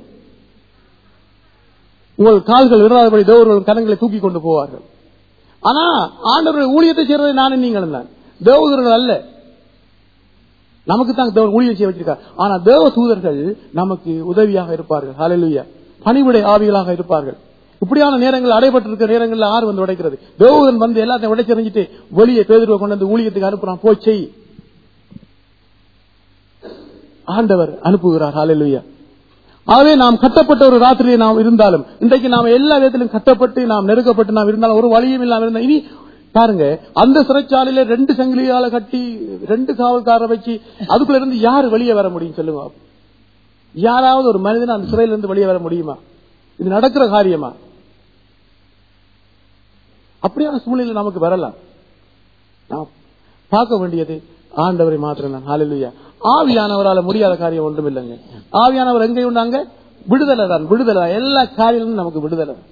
உங்கள் கால்கள் விடாதபடி தேவர்கள் கரங்களை தூக்கி கொண்டு போவார்கள் ஆனா ஆண்டவருடைய ஊழியத்தை செய்யறது நானும் நீங்களும் தான் தேவதூர்கள் அல்ல நமக்கு தான் தேவன் ஊழியம் செய்ய வச்சிருக்கார் ஆனா தேவ தூதர்கள் நமக்கு உதவியாக இருப்பார்கள் ஹalleluya பணிவுடைய ஆவிகளாக இருப்பார்கள் இப்படியான நேரங்கள் அடைபட்டிருக்கிற நேரங்கள்ல ஆறு வந்து உடைக்கிறது தேவதன் வந்து எல்லாத்தையும் உடைச்செறிஞ்சிட்டு வெளியே பேதுருவை கொண்டு வந்து ஊழியத்துக்கு அனுப்புறான் போய் செய் ஆண்டவர் அனுப்புகிறார் ஹalleluya ஆகவே நாம் கட்டப்பட்ட ஒரு ராத்திரியை நாம் இருந்தாலும் இன்றைக்கு நாம் எல்லா விதத்திலும் கட்டப்பட்டு நாம் நெருக்கப்பட்டு நாம் இருந்தாலும் ஒரு வழியும் இல்லாம இருந்தா இனி பாருங்க அந்த சிறைச்சாலையில ரெண்டு சங்கிலியால கட்டி ரெண்டு காவல்காரரை வச்சு அதுக்குள்ள இருந்து யாரு வெளியே வர முடியும் சொல்லுங்க யாராவது ஒரு மனிதன் அந்த சிறையில இருந்து வெளியே வர முடியுமா இது நடக்கிற காரியமா அப்படியான சூழ்நிலை நமக்கு வரலாம் நாம் பார்க்க வேண்டியது ஆண்டவரை மாத்திரம் தான் ஹalleluya ஆவியானவரால முடியாத காரியம் ஒன்றும் இல்லைங்க ஆவியானவர் எங்கே உண்டாங்க விடுதலை தான் விடுதலை தான். எல்லா காரியங்களும் நமக்கு விடுதலை தான்.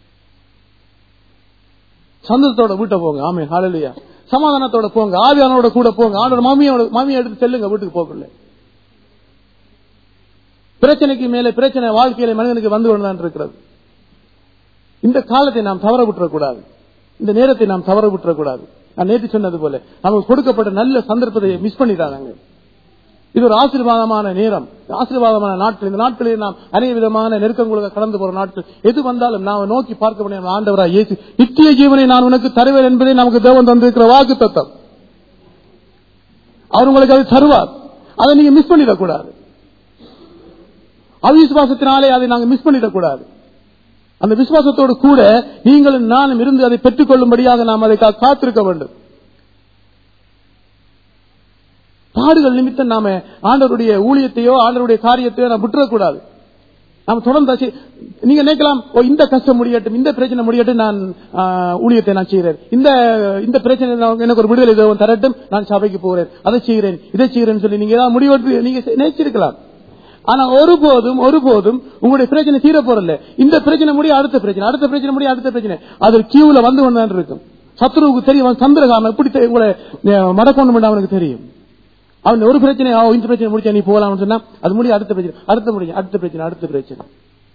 சந்தோஷத்தோட வீட்டை போங்க ஆமே ஹalleluya சமாதானத்தோட போங்க ஆவியானோட கூட போங்க ஆண்டோட மாமியோட மாமியை எடுத்து செல்லுங்க வீட்டுக்கு போகல பிரச்சனைக்கு மேலே பிரச்சனை வாழ்க்கையில மனிதனுக்கு வந்து கொண்டுதான் இருக்கிறது இந்த காலத்தை நாம் தவற விட்டுறக்கூடாது இந்த நேரத்தை நாம் தவற விட்டுறக்கூடாது நான் நேற்று சொன்னது போல நமக்கு கொடுக்கப்பட்ட நல்ல சந்தர்ப்பத்தை மிஸ் பண்ணிட்டாங்க இது ஒரு ஆசீர்வாதமான நேரம் ஆசீர்வாதமான நாட்கள் இந்த நாட்களில் நாம் அநேக விதமான நெருக்கங்களுக்கு கடந்து போற நாட்கள் எது வந்தாலும் நாம் நோக்கி பார்க்க முடியும் ஆண்டவரா இயேசு நித்திய ஜீவனை நான் உனக்கு தருவேன் என்பதை நமக்கு தேவன் தந்திருக்கிற வாக்கு தத்தம் அவர் உங்களுக்கு அதை தருவார் அதை நீங்க மிஸ் பண்ணிடக்கூடாது அவிசுவாசத்தினாலே அதை நாங்க மிஸ் பண்ணிடக்கூடாது அந்த விசுவாசத்தோடு கூட நீங்களும் நானும் இருந்து அதை பெற்றுக் கொள்ளும்படியாக நாம் அதை கா- காத்திருக்க வேண்டும் பாடுகள் நிமித்தம் நாம ஆண்டவருடைய ஊழியத்தையோ ஆண்டவருடைய காரியத்தையோ நாம் விட்டுறக்கூடாது நாம் தொடர்ந்து அதை- நீங்க நினைக்கலாம் ஓ இந்த கஷ்டம் முடியட்டும் இந்த பிரச்சனை முடியட்டும் நான் ஆ, ஊழியத்தை நான் செய்கிறேன் இந்த இந்த பிரச்சனை நான் எனக்கு ஒரு விடுதலை தேவன் தரட்டும் நான் சபைக்கு போகிறேன் அதை செய்கிறேன் இதை செய்கிறேன் சொல்லி நீங்க ஏதாவது முடிவெடுத்து நீங்க செ- நினைச்சிருக்கலாம் ஆனா ஒருபோதும் ஒருபோதும் உங்களுடைய பிரச்சனை தீர போறல இந்த பிரச்சனை முடிய அடுத்த பிரச்சனை அடுத்த பிரச்சனை முடிய அடுத்த பிரச்சனை அது கியூல வந்து கொண்டு இருக்கும் சத்ருவுக்கு தெரியும் அவன் சந்திரகாமன் எப்படி தெ- உங்களை அஹ், மடக்கணும் அவனுக்கு தெரியும் அவன் ஒரு பிரச்சனை ஆ, இந்த பிரச்சனை முடிச்சா நீ போகலாம்னு சொன்னா அது முடிய அடுத்த பிரச்சனை அடுத்த முடியும் அடுத்த பிரச்சனை அடுத்த பிரச்சனை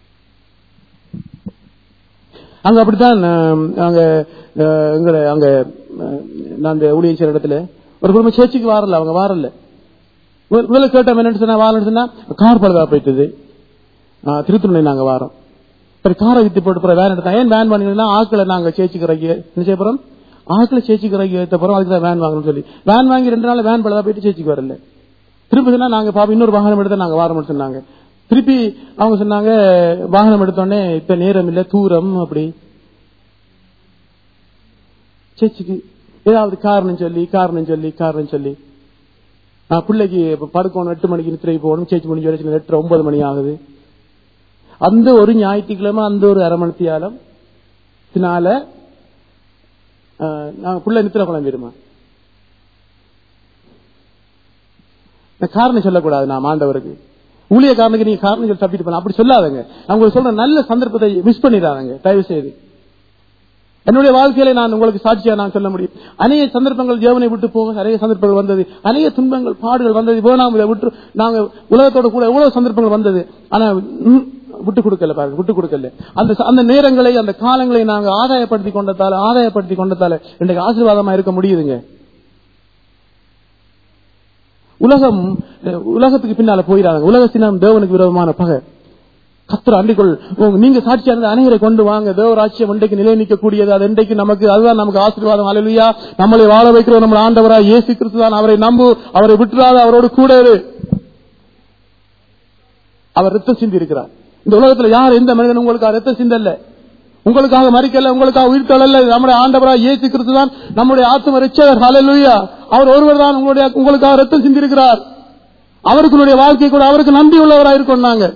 அங்க அப்படித்தான் அஹ், அங்க அஹ், எங்களை அங்க அஹ், நான் அந்த ஊழியர் செய்யற இடத்துல ஒரு குடும்பம் சேர்ச்சிக்கு வாரல அவங்க வாரல முதல்ல முதல்ல கேட்டோம் என்னன்னு சொன்னா வாரன்னு சொன்னா கார் பழுதா போயிட்டது ஆஹ், திருத்துணை நாங்க வாரோம் சரி காரை வித்து போட்டு போற வேன் எடுத்தா ஏன் வேன் வாங்கினா ஆக்களை நாங்க சேர்ச்சிக்கிறக்கு என்ன செய்ய போறோம் ஆக்களை சேர்ச்சிக்கிறக்கு ஏத்த போறோம் அதுக்கு தான் வேன் வாங்கணும்னு சொல்லி வேன் வாங்கி ரெண்டு நாள் வேன் பழுதா போயிட்டு சேர்ச்சிக்கு வரல திருப்பி சொன்னா நாங்க பாப்பா இன்னொரு வாகனம் எடுத்தா நாங்க வாரோம்னு சொன்னாங்க திருப்பி அவங்க சொன்னாங்க வாகனம் எடுத்தோடனே இப்ப நேரம் இல்ல தூரம் அப்படி சேர்ச்சிக்கு ஏதாவது காரணம் சொல்லி காரணம் சொல்லி காரணம் சொல்லி நான் பிள்ளைக்கு இப்ப படுக்கணும் எட்டு மணிக்கு நித்திரை போகணும் சேச்சி முடிஞ்சு வரைக்கும் எட்டு ஒன்பது மணி ஆகுது அந்த ஒரு ஞாயிற்றுக்கிழமை அந்த ஒரு அரை மணி தியாலம் இதனால ஆஹ், நாங்க பிள்ளை நித்திர குழம்பிடுமா நான் காரணம் சொல்லக்கூடாது நான் ஆண்டவருக்கு ஊழியக்காரனுக்கு நீங்க காரணம் சொல்லி தப்பிட்டு போன அப்படி சொல்லாதங்க நான் உங்களுக்கு சொல்ற நல்ல சந்தர்ப்பத்தை மிஸ் பண்ணிடாதங்க தயவு செய்து என்னுடைய வாழ்க்கையில நான் உங்களுக்கு சாட்சியா நான் சொல்ல முடியும் அநேக சந்தர்ப்பங்கள் ஜீவனை விட்டு போக நிறைய சந்தர்ப்பங்கள் வந்தது அநேக துன்பங்கள் பாடுகள் வந்தது வேணாம் இதை விட்டு நாங்க உலகத்தோட கூட எவ்வளவு சந்தர்ப்பங்கள் வந்தது ஆனா ம், விட்டு கொடுக்கல பாருங்க விட்டு கொடுக்கல அந்த ச- அந்த நேரங்களை அந்த காலங்களை நாங்க ஆதாயப்படுத்தி கொண்டதால ஆதாயப்படுத்தி கொண்டதால இன்றைக்கு ஆசீர்வாதமா இருக்க முடியுதுங்க உலகம் அஹ், உலகத்துக்கு பின்னால போயிடாங்க உலகத்தினம் தேவனுக்கு விரோதமான பகை கத்திர அண்டிக்கொள் உங்க- நீங்க சாட்சியா இருந்த அனைவரை கொண்டு வாங்க தேவராட்சியம் இன்றைக்கு நிலை நிற்கக்கூடியது அது இன்றைக்கு நமக்கு அதுதான் நமக்கு ஆசீர்வாதம் அலையா நம்மளை வாழ வைக்கிற நம்ம ஆண்டவரா இயேசு கிறிஸ்து தான் அவரை நம்பு அவரை விட்டுறாத அவரோடு கூட இரு அவர் ரத்தம் சிந்தி இருக்கிறார் இந்த உலகத்துல யார் எந்த மனிதன் உங்களுக்கு ரத்தம் சிந்தல்ல உங்களுக்காக மறிக்கல உங்களுக்காக உயிர் தள்ளல நம்முடைய ஆண்டவரா இயேசு கிறிஸ்து தான் நம்முடைய ஆத்ம ரட்சகர் ஹalleluya அவர் ஒருவர் தான் உங்களுடைய உங்களுக்காக ரத்தம் சிந்தி இருக்கிறார் அவருக்குடைய வாழ்க்கை கூட அவருக்கு நம்பி உள்ளவராக இருக்கோம் நாங்க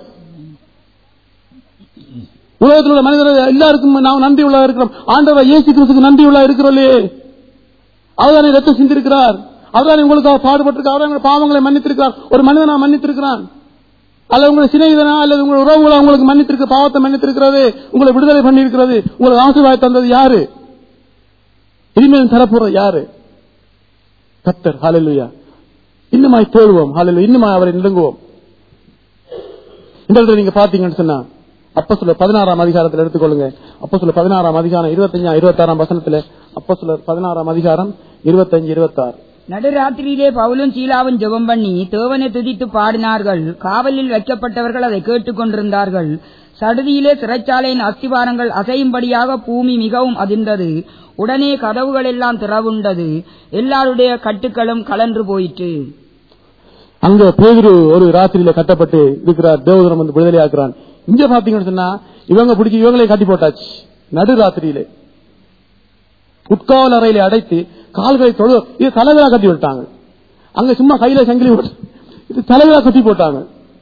உலகத்தில் உள்ள மனிதர்கள் எல்லாருக்கும் நாம் நன்றி உள்ளவா இருக்கிறோம் ஆண்டவர் இயேசு கிறிஸ்துக்கு நன்றி உள்ளா இருக்கிறோம் அவர்தானே ரத்தம் சிந்திருக்கிறார் அவர்தானே உங்களுக்காக பாடுபட்டிருக்கார் அவர்தான் உங்கள் பாவங்களை மன்னித்திருக்கிறார் ஒரு மனிதனா மன்னித்திருக்கிறான் அல்லது உங்களை சிநேகிதனா அல்லது உங்கள் உறவுகளை உங்களுக்கு மன்னித்திருக்க பாவத்தை மன்னித்திருக்கிறது உங்களை விடுதலை பண்ணியிருக்கிறது உங்களுக்கு ஆசீர்வாதம் தந்தது யாரு இனிமேல் தரப்போறது யாரு கத்தர் ஹalleluya இன்னுமாய் தேடுவோம் ஹalleluya இன்னுமாய் அவரை நெருங்குவோம் இந்த இடத்துல நீங்க பாத்தீங்கன்னு சொன்னா அப்ப சொல்ல பதினாறாம் அதிகாரத்தில் எடுத்துக்கொள்ளுங்க அப்ப சொல்ல பதினாறாம் அதிகாரம் இருபத்தஞ்சா இருபத்தாறாம் வசனத்துல அப்ப சொல்ல பதினாறாம் அதிகாரம் இருபத்தஞ்சு இருபத்தாறு நடுராத்திரியிலே பவுலும் சீலாவும் ஜெபம் பண்ணி தேவனை துதித்து பாடினார்கள் காவலில் வைக்கப்பட்டவர்கள் அதை கேட்டுக் கொண்டிருந்தார்கள் சடுதியிலே சிறைச்சாலையின் அஸ்திவாரங்கள் அசையும்படியாக பூமி மிகவும் அதிர்ந்தது உடனே கதவுகள் எல்லாம் திறவுண்டது எல்லாருடைய கட்டுக்களும் கலன்று போயிற்று அங்க பேதுரு ஒரு ராத்திரியில கட்டப்பட்டு இருக்கிறார் தேவதனம் வந்து விடுதலை ஆக்குறான் இங்க பாத்தீங்கன்னு சொன்னா இவங்க பிடிச்சி இவங்களே கட்டி போட்டாச்சு நடு ராத்திரியிலே உட்காவல் அறையில அடைத்து கால்களை தொழு இது தலைவரா கட்டி விட்டாங்க அங்க சும்மா கையில சங்கிலி போட்டு இது தலைவரா கட்டி போட்டாங்க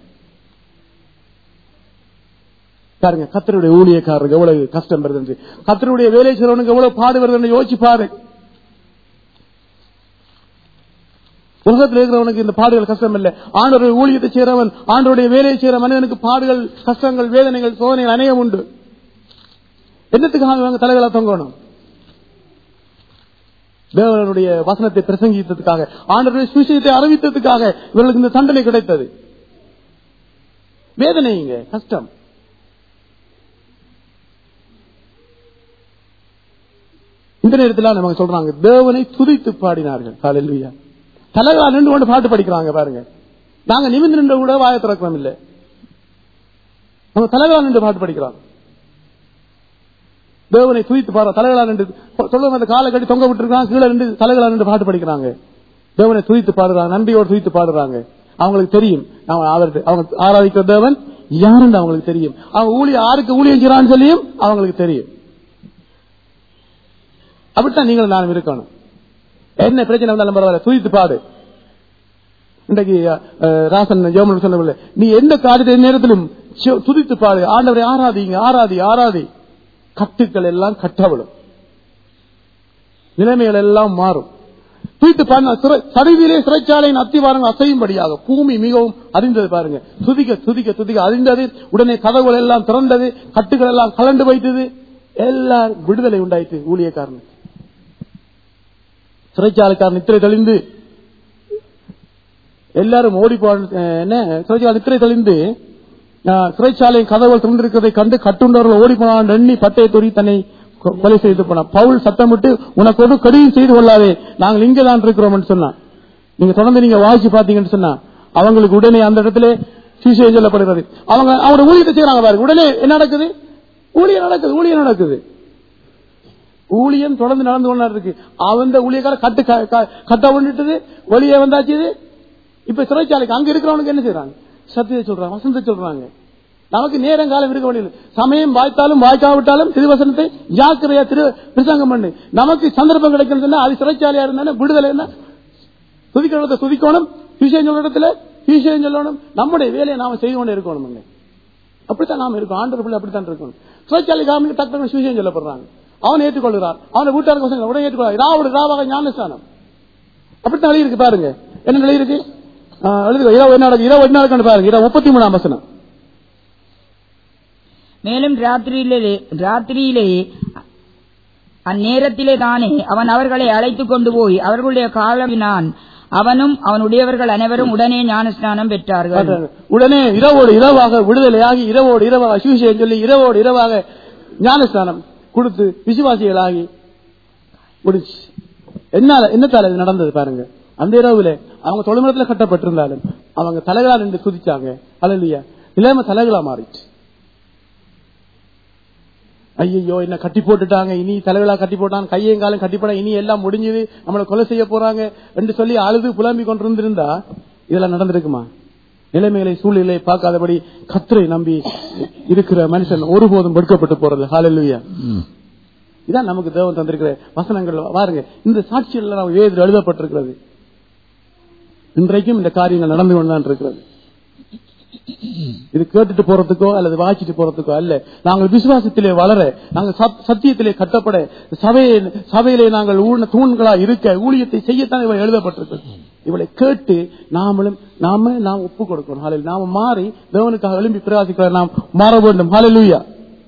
பாருங்க கத்தருடைய ஊழியக்காரருக்கு எவ்வளவு கஷ்டம் வருது கத்தருடைய வேலை செய்றவனுக்கு எவ்வளவு பாடு வருதுன்னு யோசிச்சு பாரு உலகத்தில் இருக்கிறவனுக்கு இந்த பாடுகள் கஷ்டம் இல்லை ஆண்டவருடைய ஊழியத்தை செய்றவன் ஆண்டவருடைய வேலையை செய்யற மனிதனுக்கு பாடுகள் கஷ்டங்கள் வேதனைகள் சோதனைகள் அநேகம் உண்டு என்னத்துக்காக இவங்க தலைகளா தொங்கணும் தேவனுடைய வசனத்தை பிரசங்கித்ததுக்காக ஆண்டவருடைய சுவிசேஷத்தை அறிவித்ததுக்காக இவர்களுக்கு இந்த தண்டனை கிடைத்தது வேதனைங்க கஷ்டம் இந்த நேரத்தில் நமக்கு சொல்றாங்க தேவனை துதித்து பாடினார்கள் ஹalleluya தலைவா நின்று கொண்டு பாட்டு படிக்கிறாங்க பாருங்க நாங்க நிமிந்து நின்று கூட வாய திறக்கிறோம் இல்ல நம்ம தலைவா நின்று பாட்டு படிக்கிறோம் தேவனை துதித்து பாடுற தலைகளா நின்று சொல்லுவோம் அந்த காலை கட்டி தொங்க விட்டுருக்காங்க கீழே நின்று தலைகளா நின்று பாட்டு படிக்கிறாங்க தேவனை துதித்து பாடுறாங்க நன்றியோடு துதித்து பாடுறாங்க அவங்களுக்கு தெரியும் அவங்க அவருக்கு- அவங்க ஆராதிக்கிற தேவன் யாருன்னு அவங்களுக்கு தெரியும் அவங்க ஊழிய யாருக்கு ஊழியம் செய்யறான்னு சொல்லியும் அவங்களுக்கு தெரியும் அப்படித்தான் நீங்களும் நானும் இருக்கணும் என்ன பிரச்சனை வந்தாலும் பரவாயில்ல துதித்து பாடு இன்றைக்கு அஹ், ராசன் ஜெயமன் சொன்ன நீ எந்த காரியத்தை நேரத்திலும் சி- துதித்து பாடு ஆண்டவரை ஆராதிங்க ஆராதி ஆராதி கட்டுக்கள் எல்லாம் கட்டவிடும் நிலைமைகள் எல்லாம் மாறும் துதித்து பாடின சரிவிலே சிறைச்சாலையின் அத்திவாரங்கள் அசையும்படியாக பூமி மிகவும் அறிந்தது பாருங்க துதிக்க துதிக்க துதிக்க அறிந்தது உடனே கதவுகள் எல்லாம் திறந்தது கட்டுகள் எல்லாம் கலண்டு வைத்தது எல்லாரும் விடுதலை உண்டாயிற்று ஊழியக்காரன் சிறைச்சாலைக்காரன் நித்திரை தெளிந்து எல்லாரும் ஓடி போ என்ன சிறைச்சாலை நித்திரை தெளிந்து ஆஹ், சிறைச்சாலையின் கதவுகள் திறந்திருக்கிறதை கண்டு கட்டுண்டவர்கள் ஓடி போனான் எண்ணி பட்டை தொறி தன்னை கொ- கொலை செய்து போனான் பவுல் சத்தமிட்டு உனக்கு ஒரு கடியும் செய்து கொள்ளாதே நாங்கள் இங்கே தான் இருக்கிறோம் சொன்னான் நீங்க தொடர்ந்து நீங்க வாசிச்சு பாத்தீங்கன்னு சொன்னா அவங்களுக்கு உடனே அந்த இடத்துல சிசை சொல்லப்படுகிறது அவங்க அவங்களோட ஊழியத்தை செய்யறாங்க பாருங்க உடனே என்ன நடக்குது ஊழியம் நடக்குது ஊழியம் நடக்குது ஊழியம் தொடர்ந்து நடந்து கொண்டா இருக்கு அவன் ஊழியக்கார கட்டு க- க- கட்ட வந்துட்டது வெளியே வந்தாச்சு இது. இப்ப சிறைச்சாலைக்கு அங்க இருக்கிறவனுக்கு என்ன செய்யறாங்க சத்தியத்தை சொல்றாங்க வசனத்தை சொல்றாங்க நமக்கு நேரம் காலம் இருக்க வேண்டியது சமயம் வாய்த்தாலும் வாய்க்காவிட்டாலும் திருவசனத்தை ஜாக்கிரையா திரு பிரசங்கம் பண்ணு நமக்கு சந்தர்ப்பம் கிடைக்கணும் சொன்னா அது சிறைச்சாலையா இருந்தாலும் விடுதலை என்ன துதிக்கிற இடத்துல துதிக்கணும் விஷயம் சொல்ற இடத்துல விஷயம் சொல்லணும் நம்முடைய வேலையை நாம செய்து கொண்டே இருக்கணும் அங்க. அப்படித்தான் நாம இருக்கோம் ஆண்டவர் பிள்ளை அப்படித்தான் இருக்கணும் சிறைச்சாலை காமிக்கு டக்கு விஷயம் சொல்லப்படுறாங்க அவன் ஏற்றுக்கொள்கிறார் அவனை வீட்டாருக்கு வசனம் உடனே ஏற்றுக்கொள்ளார் ராவோட ராவாக ஞானஸ்தானம் அப்படித்தான் எழுதி இருக்கு பாருங்க என்ன எழுதி இருக்கு ஆஹ், எழுதுங்க இரவு என்ன நடக்கு இரவு என்ன நடக்குன்னு பாருங்க இரவு முப்பத்தி மூணாம் வசனம் மேலும் ராத்திரியிலே ராத்திரியிலே அந்நேரத்திலே தானே அவன் அவர்களை அழைத்துக் கொண்டு போய் அவர்களுடைய காலவினான் அவனும் அவனுடையவர்கள் அனைவரும் உடனே ஞானஸ்நானம் பெற்றார்கள் பார்த்தாங்க. உடனே இரவோடு இரவாக விடுதலையாகி இரவோடு இரவாக சுவிசேஷம் சொல்லி இரவோடு இரவாக ஞானஸ்தானம் கொடுத்து விசுவாசிகளாகி முடிச்சு என்ன என்னத்தால இது நடந்தது பாருங்க அந்த இரவுல அவங்க தொழில்நுட்பத்துல கட்டப்பட்டிருந்தாலும் அவங்க தலைகளா நின்று குதிச்சாங்க அல்லையா இல்லாம தலைகளா மாறிச்சு ஐயோ என்ன கட்டி போட்டுட்டாங்க இனி தலைகளா கட்டி போட்டாங்க கையையும் காலம் கட்டி போட்டா இனி எல்லாம் முடிஞ்சது நம்மளை கொலை செய்ய போறாங்க என்று சொல்லி அழுது புலம்பி கொண்டிருந்திருந்தா இதெல்லாம் நடந்திருக்குமா நிலைமைகளை சூழ்நிலை பார்க்காதபடி கத்தரை நம்பி இருக்கிற மனுஷன் ஒருபோதும் வெட்கப்பட்டு போறது ஹalleluya இதான் நமக்கு தேவன் தந்திருக்கிற வசனங்கள் பாருங்க இந்த சாட்சிகள் நம்ம வேதில் எழுதப்பட்டிருக்கிறது இன்றைக்கும் இந்த காரியங்கள் நடந்து கொண்டுதான் இருக்கிறது இது கேட்டுட்டு போறதுக்கோ அல்லது வாசிட்டு போறதுக்கோ அல்ல நாங்கள் விசுவாசத்திலே வளர நாங்கள் சத்- சத்தியத்திலே கட்டப்பட சபையை சபையிலே நாங்கள் ஊன தூண்களா இருக்க ஊழியத்தை செய்யத்தான் இவை எழுதப்பட்டிருக்கிறது இவளை கேட்டு நாமளும் நாம நாம் ஒப்பு கொடுக்கணும் ஹalleluya. நாம மாறி தேவனுக்காக எழும்பி பிரயாசிக்கிற நாம் மாற வேண்டும் ஹalleluya.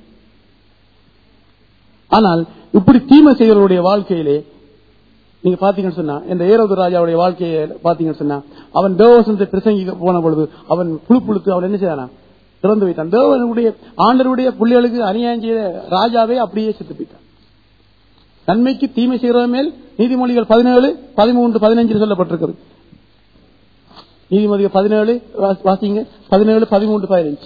ஆனால் இப்படி தீமை செய்கிறவருடைய வாழ்க்கையிலே நீங்க பாத்தீங்கன்னு சொன்னா இந்த ஏரோது ராஜாவுடைய வாழ்க்கையை பாத்தீங்கன்னு சொன்னா அவன் தேவசனத்தை பிரசங்கிக்க போன பொழுது அவன் புழு புழுத்து அவன் என்ன செய்தானா திறந்து வைத்தான் தேவனுடைய ஆண்டருடைய பிள்ளைகளுக்கு அநியாயம் செய்த ராஜாவே அப்படியே செத்து போயிட்டான் நன்மைக்கு தீமை செய்கிறவன் மேல் நீதிமொழிகள் பதினேழு பதிமூன்று பதினஞ்சு சொல்லப்பட்டிருக்கிறது நீதிமொழிகள் பதினேழு வா- வாசிங்க பதினேழு பதிமூன்று பதினஞ்சு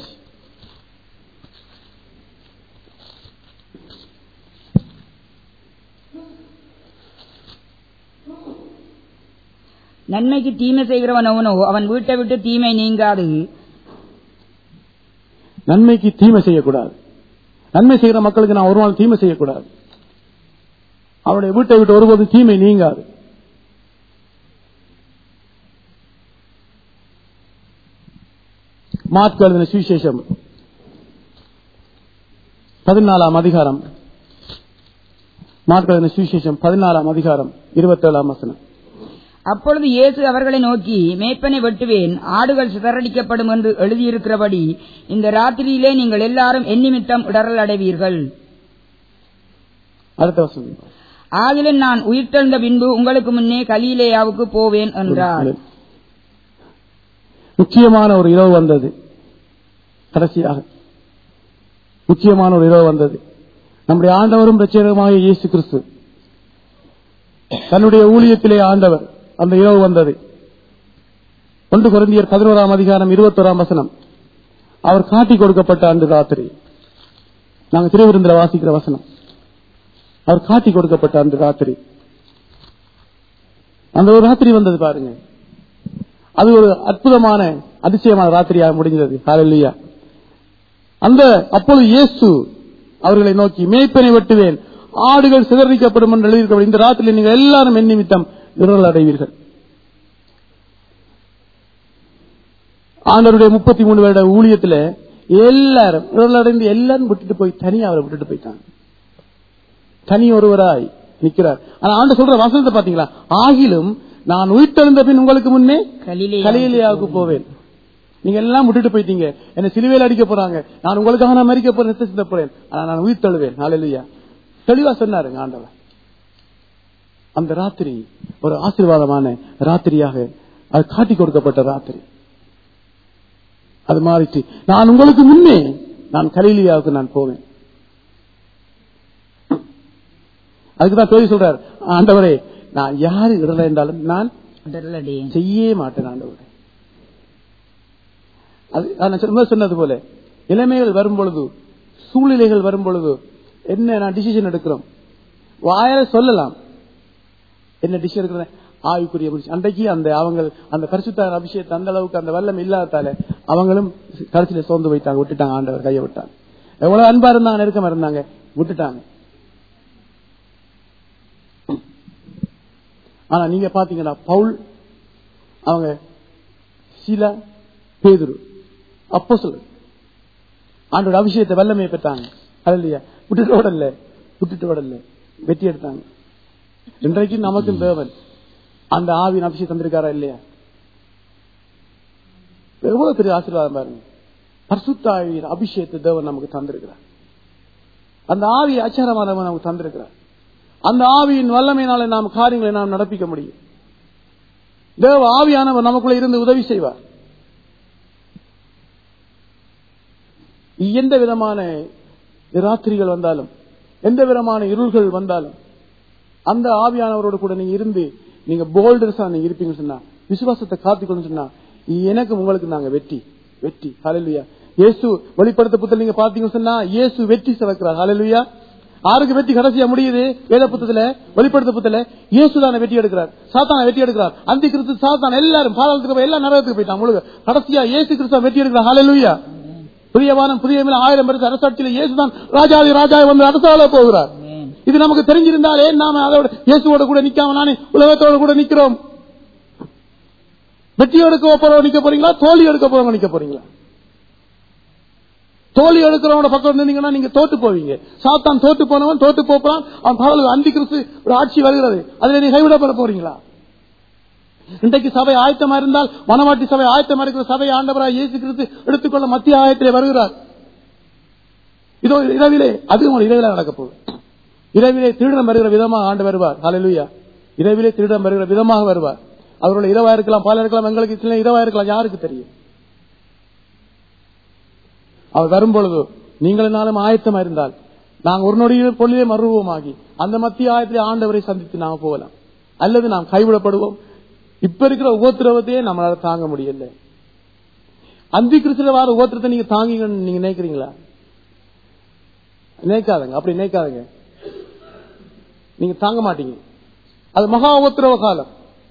நன்மைக்கு தீமை செய்கிறவன் அவனோ அவன் வீட்டை விட்டு தீமை நீங்காது நன்மைக்கு தீமை செய்யக்கூடாது நன்மை செய்கிற மக்களுக்கு நான் ஒரு நாள் தீமை செய்யக்கூடாது அவருடைய வீட்டை விட்டு ஒருபோதும் தீமை நீங்காது மார்க் எழுதின சுவிசேஷம் பதினாலாம் அதிகாரம் மார்க் எழுதின சுவிசேஷம் பதினாலாம் அதிகாரம் இருபத்தேழாம் வசனம் அப்பொழுது இயேசு அவர்களை நோக்கி மேய்ப்பனை வெட்டுவேன் ஆடுகள் சிதறடிக்கப்படும் என்று எழுதியிருக்கிறபடி இந்த ராத்திரியிலே நீங்கள் எல்லாரும் எந்நிமித்தம் இடரல் அடைவீர்கள் அடுத்த வசனம் ஆகிலும் நான் உயிர்த்தெழுந்த பின்பு உங்களுக்கு முன்னே கலியிலேயாவுக்கு போவேன் என்றார் முக்கியமான ஒரு இரவு வந்தது கடைசியாக முக்கியமான ஒரு இரவு வந்தது நம்முடைய ஆண்டவரும் பிரச்சனையுமாக இயேசு கிறிஸ்து தன்னுடைய ஊழியத்திலே ஆண்டவர் அந்த இரவு வந்தது ஒன்று குறைந்தியர் பதினோராம் அதிகாரம் இருபத்தோராம் வசனம் அவர் காட்டி கொடுக்கப்பட்ட அன்று ராத்திரி நாங்கள் திருவிருந்திர வாசிக்கிற வசனம் அவர் காட்டி கொடுக்கப்பட்ட அன்று ராத்திரி அந்த ஒரு ராத்திரி வந்தது பாருங்க அது ஒரு அற்புதமான அதிசயமான ராத்திரியாக முடிந்தது ஹalleluya அந்த அப்பொழுது இயேசு அவர்களை நோக்கி மேய்ப்பனை வெட்டுவேன் ஆடுகள் சிதறிக்கப்படும் என்று எழுதியிருக்க இந்த ராத்திரியில் நீங்கள் எல்லாரும் என் நிமித்தம் விரல் அடைவீர்கள் ஆண்டவருடைய முப்பத்தி மூணு வருட ஊழியத்துல எல்லாரும் விரல் அடைந்து எல்லாரும் விட்டுட்டு போய் தனியா அவரை விட்டுட்டு போயிட்டாங்க தனி ஒருவராய் நிக்கிறார் ஆனா ஆண்டு சொல்ற வசனத்தை பாத்தீங்களா ஆகிலும் நான் உயிர்த்தெழுந்த பின் உங்களுக்கு முன்னே கலிலே கலியிலேயாவுக்கு போவேன் நீங்க எல்லாம் விட்டுட்டு போயிட்டீங்க என்ன சிலுவையில் அடிக்க போறாங்க நான் உங்களுக்காக நான் மறிக்க போறேன் ரத்தம் சிந்த போறேன் ஆனா நான் உயிர் தழுவேன் நாளையா தெளிவா சொன்னாருங்க ஆண்டவர் அந்த ராத்திரி ஒரு ஆசீர்வாதமான ராத்திரியாக அது காட்டி கொடுக்கப்பட்ட ராத்திரி அது மாறிச்சு நான் உங்களுக்கு முன்னே நான் கலிலியாவுக்கு நான் போவேன் அதுக்குதான் பேர் சொல்றார் ஆண்டவரே நான் யாரு இடல என்றாலும் நான் இடரல் அடையேன் செய்ய மாட்டேன் ஆண்டவரே அது நான் சொன்ன- சொன்னது போல நிலைமைகள் வரும் பொழுது சூழ்நிலைகள் வரும் பொழுது என்ன நான் டிசிஷன் எடுக்கிறோம் வாயால சொல்லலாம் என்ன டிசிஷன் எடுக்கிறேன் ஆய்வுக்குரிய முடிச்சு அன்றைக்கு அந்த அவங்க அந்த பரிசுத்த அபிஷேகத்தை அந்த அளவுக்கு அந்த வல்லம் இல்லாததால அவங்களும் கடைசியில சோர்ந்து போயிட்டாங்க விட்டுட்டாங்க ஆண்டவர் கையை விட்டாங்க எவ்வளவு அன்பா இருந்தாங்க நெருக்கமா இருந்தாங்க விட்டுட்டாங்க ஆனா நீங்க பாத்தீங்கன்னா பவுல் அவங்க சீலா பேதுரு அப்போ சொல்லு ஆண்டோட அபிஷேகத்தை வல்லமையை பெற்றாங்க அது இல்லையா விட்டுட்டு ஓடல விட்டுட்டு ஓடல வெற்றி எடுத்தாங்க இன்றைக்கு நமக்கும் தேவன் அந்த ஆவியின் அபிஷேகம் தந்திருக்காரா இல்லையா எவ்வளவு பெரிய ஆசீர்வாதம் பாருங்க பரிசுத்த ஆவியின் அபிஷேகத்தை தேவன் நமக்கு தந்திருக்கிறார் அந்த ஆவி அச்சாரமானவன் நமக்கு தந்திருக்கிறார் அந்த ஆவியின் வல்லமையினால நாம் காரியங்களை நாம் நடப்பிக்க முடியும் தேவ ஆவியானவர் நமக்குள்ள இருந்து உதவி செய்வார் எந்த விதமான ராத்திரிகள் வந்தாலும் எந்த விதமான இருள்கள் வந்தாலும் அந்த ஆவியானவரோடு கூட நீங்க இருந்து நீங்க போல்டர்ஸா நீங்க இருப்பீங்கன்னு சொன்னா விசுவாசத்தை காத்துக்கணும்னு சொன்னா எனக்கு உங்களுக்கு நாங்க வெற்றி வெற்றி ஹalleluya இயேசு வெளிப்படுத்த புத்தகம் நீங்க பாத்தீங்கன்னு சொன்னா இயேசு வெற்றி சிறக்கிறார் ஹalleluya ஆருக்கு வெற்றி கடைசியா முடியுது வேத புத்தகத்துல வெளிப்படுத்த புத்தல இயேசு தானே வெற்றி எடுக்கிறார் சாத்தான வெற்றி எடுக்கிறார் அந்த கிறிஸ்து சாத்தான் எல்லாரும் பாதாளத்துக்கு போய் எல்லா நரகத்துக்கு போயிட்டான் முழுக்க கடைசியா இயேசு கிறிஸ்து வெற்றி எடுக்கிறார் ஹalleluya புதியவானம் புதிய மேல ஆயிரம் வருஷ அரசாட்சியில இயேசுதான் ராஜாதி ராஜா வந்து அரசால போகிறார் இது நமக்கு தெரிஞ்சிருந்தாலே நாம அதோட இயேசுவோட கூட நிக்காம நானே உலகத்தோட கூட நிக்கிறோம் வெற்றி எடுக்க போறவங்க நிக்க போறீங்களா தோல்வி எடுக்க போறவங்க நிக்க போறீங்களா தோல்வி எடுக்கிறவனோட பக்கம் இருந்தீங்கன்னா நீங்க தோத்து போவீங்க சாத்தான் தோத்து போனவன் தோத்து போப்பான் அவன் பகல் அந்தி கிறிஸ்து ஒரு ஆட்சி வருகிறது அதுல நீ கைவிடப்பட போறீங்களா இன்றைக்கு சபை ஆயத்தமா இருந்தால் மனவாட்டி சபை ஆயத்தமா இருக்கிற சபை ஆண்டவராக இயேசு கிறிஸ்து எடுத்துக்கொள்ள மத்திய ஆயத்திலே வருகிறார் இதோ இரவிலே அதுவும் ஒரு இரவிலே நடக்க போகுது இரவிலே திருடம் வருகிற விதமாக ஆண்டு வருவார் ஹalleluya இரவிலே திருடம் வருகிற விதமாக வருவார் அவருடைய இரவா இருக்கலாம் பால இருக்கலாம் எங்களுக்கு சில இரவா இருக்கலாம் யாருக்கு தெரியும் அவர் வரும்பொழுது நீங்கள் நாளும் ஆயத்தமா இருந்தால் நாங்கள் ஒரு நொடியில் பொழுதே மறுவோமாகி அந்த மத்திய ஆயத்திலே ஆண்டவரை சந்தித்து நாம போகலாம் அல்லது நாம் கைவிடப்படுவோம் இப்ப இருக்கிற உபத்திரவத்தையே நம்மளால தாங்க முடியல அந்தி கிறிஸ்துல வார உபத்திரத்தை நீங்க தாங்கிங்கன்னு நீங்க நினைக்கிறீங்களா நினைக்காதங்க அப்படி நினைக்காதங்க நீங்க தாங்க மாட்டீங்க அது மகா உபத்திரவ காலம்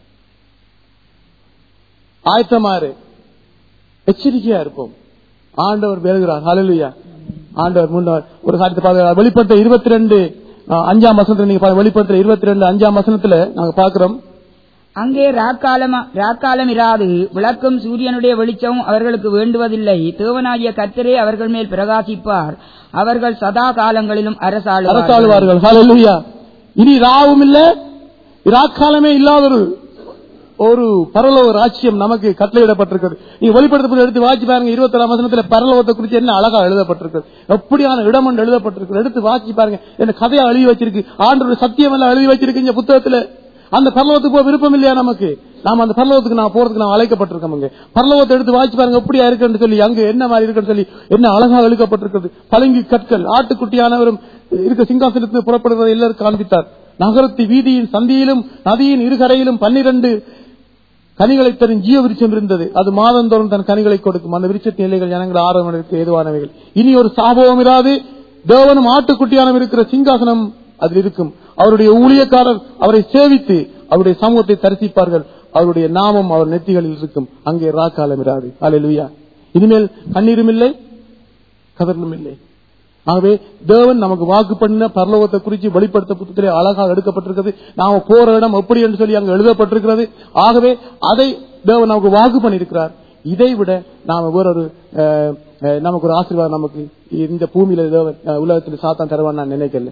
ஆயத்தமாறு எச்சரிக்கையா இருப்போம் ஆண்டவர் பெறுகிறார் ஹalleluya ஆண்டவர் முன்னாள் ஒரு காரியத்தை பார்க்க வெளிப்படுத்த இருபத்தி ரெண்டு அஞ்சாம் வசனத்துல நீங்க பாருங்க, வெளிப்படுத்த இருபத்தி ரெண்டு அஞ்சாம் வசனத்துல நாங்க பாக்குறோம் அங்கே ராக்காலம் ராக்காலம் இராது விளக்கும் சூரியனுடைய வெளிச்சமும் அவர்களுக்கு வேண்டுவதில்லை தேவனாகிய கர்த்தரே அவர்கள் மேல் பிரகாசிப்பார் அவர்கள் சதா காலங்களிலும் அரசாளுவார்கள் அரசாளுவார்கள் ஹalleluya இனி ராவும் இல்ல இராக்காலமே இல்லாத ஒரு ஒரு பரலோக ராஜ்யம் நமக்கு கட்டளையிடப்பட்டிருக்கிறது நீங்க வெளிப்படுத்த எடுத்து வாசி பாருங்க இருபத்தி ஏழாம் வசனத்துல பரலோகத்தை குறித்து என்ன அழகா எழுதப்பட்டிருக்கிறது எப்படியான இடம் ஒன்று எழுதப்பட்டிருக்கு எடுத்து வாசி பாருங்க என்ன கதையா எழுதி வச்சிருக்கு ஆண்டோட சத்தியம் எல்லாம் எழுதி வச்சிருக்கு இந்த புத்தகத்துல அந்த பரலோகத்துக்கு போக விருப்பம் இல்லையா நமக்கு நாம அந்த பரலோகத்துக்கு நான் போறதுக்கு நான் அழைக்கப்பட்டிருக்கோம் பரலோகத்தை எடுத்து வாசி பாருங்க எப்படியா இருக்குன்னு சொல்லி அங்க என்ன மாதிரி இருக்குன்னு சொல்லி என்ன அழகா எழுதப்பட்டிருக்கிறது பழங்கி கற்கள் ஆட்டுக்குட்டியானவரும் இருக்க சிங்காசனத்தில் புறப்படுவதை எல்லாரும் காண்பித்தார் நகரத்து வீதியின் சந்தியிலும் நதியின் இருகரையிலும் பன்னிரண்டு கனிகளை தரும் ஜீவ விருட்சம் இருந்தது அது மாதந்தோறும் தன் கனிகளை கொடுக்கும் அந்த விருட்சத்தின் இலைகள் ஜனங்கள் ஆரம்பத்திற்கு ஏதுவானவைகள் இனி ஒரு சாபமும் இராது தேவனும் ஆட்டுக்குட்டியானம் இருக்கிற சிங்காசனம் அதில் இருக்கும் அவருடைய ஊழியக்காரர் அவரை சேவித்து அவருடைய சமூகத்தை தரிசிப்பார்கள் அவருடைய நாமம் அவர் நெத்திகளில் இருக்கும் அங்கே ராக்காலம் இராது அல்லேலூயா இனிமேல் கண்ணீரும் இல்லை கதறலும் இல்லை ஆகவே தேவன் நமக்கு வாக்கு பண்ண பரலோகத்தை குறித்து வெளிப்படுத்த புத்தகத்திலே அழகாக எடுக்கப்பட்டிருக்கிறது நாம போற இடம் எப்படி என்று சொல்லி அங்கு எழுதப்பட்டிருக்கிறது ஆகவே அதை தேவன் நமக்கு வாக்கு பண்ணியிருக்கிறார் இதை விட நாம வேறொரு அஹ், அஹ், நமக்கு ஒரு ஆசீர்வாதம் நமக்கு இந்த பூமியில தேவன் அஹ், உலகத்தில் சாத்தான் தருவான் நான் நினைக்கல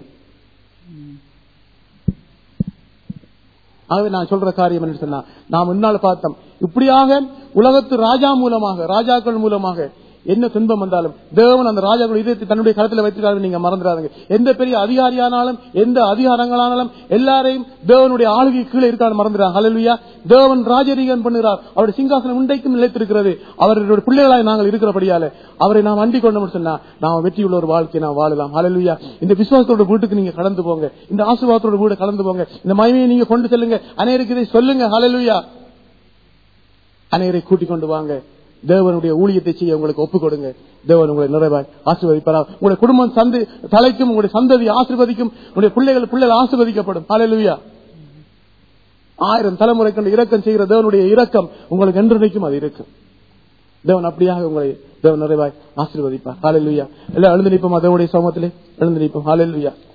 ஆகவே நான் சொல்ற காரியம் என்ன சொன்னா நாம் முன்னால் பார்த்தோம் இப்படியாக உலகத்து ராஜா மூலமாக ராஜாக்கள் மூலமாக என்ன துன்பம் வந்தாலும் தேவன் அந்த ராஜாக்கள் இதயத்தை தன்னுடைய கருத்துல வைத்திருக்காரு நீங்க மறந்துடாதீங்க எந்த பெரிய அதிகாரியானாலும் எந்த அதிகாரங்களானாலும் எல்லாரையும் தேவனுடைய ஆளுகை கீழே இருக்கான்னு மறந்துடாங்க ஹalleluya தேவன் ராஜரீகன் பண்ணுகிறார் அவருடைய சிங்காசனம் உண்டைக்கும் நிலைத்திருக்கிறது அவருடைய பிள்ளைகளாய் நாங்கள் இருக்கிறபடியால அவரை நாம் அண்டிக் கொண்டோம்னு சொன்னா நாம் வெற்றியுள்ள ஒரு வாழ்க்கை நாம் வாழலாம் ஹalleluya இந்த விசுவாசத்தோட வீட்டுக்கு நீங்க கடந்து போங்க இந்த ஆசீர்வாதத்தோட வீடு கடந்து போங்க இந்த மகிமையை நீங்க கொண்டு செல்லுங்க அநேருக்கு இதை சொல்லுங்க ஹalleluya அநேரை கூட்டிக் கொண்டு வாங்க தேவனுடைய ஊழியத்தை செய்ய உங்களுக்கு ஒப்புக் கொடுங்க தேவன் உங்களை நிறைவாய் ஆசீர்வதிப்பாரா உங்களுடைய குடும்பம் சந்து தலைக்கும் உங்களுடைய சந்ததி ஆசீர்வதிக்கும் உங்களுடைய பிள்ளைகள் பிள்ளைகள் ஆசீர்வதிக்கப்படும் ஹalleluya ஆயிரம் தலைமுறை கொண்டு இரக்கம் செய்கிற தேவனுடைய இரக்கம் உங்களுக்கு என்றைக்கும் அது இருக்கும் தேவன் அப்படியாக உங்களை தேவன் நிறைவாய் ஆசீர்வதிப்பார் ஹalleluya எல்லாம் எழுந்து நிற்போம் தேவனுடைய சமூகத்திலே எழுந்து நிற்போம் ஹalleluya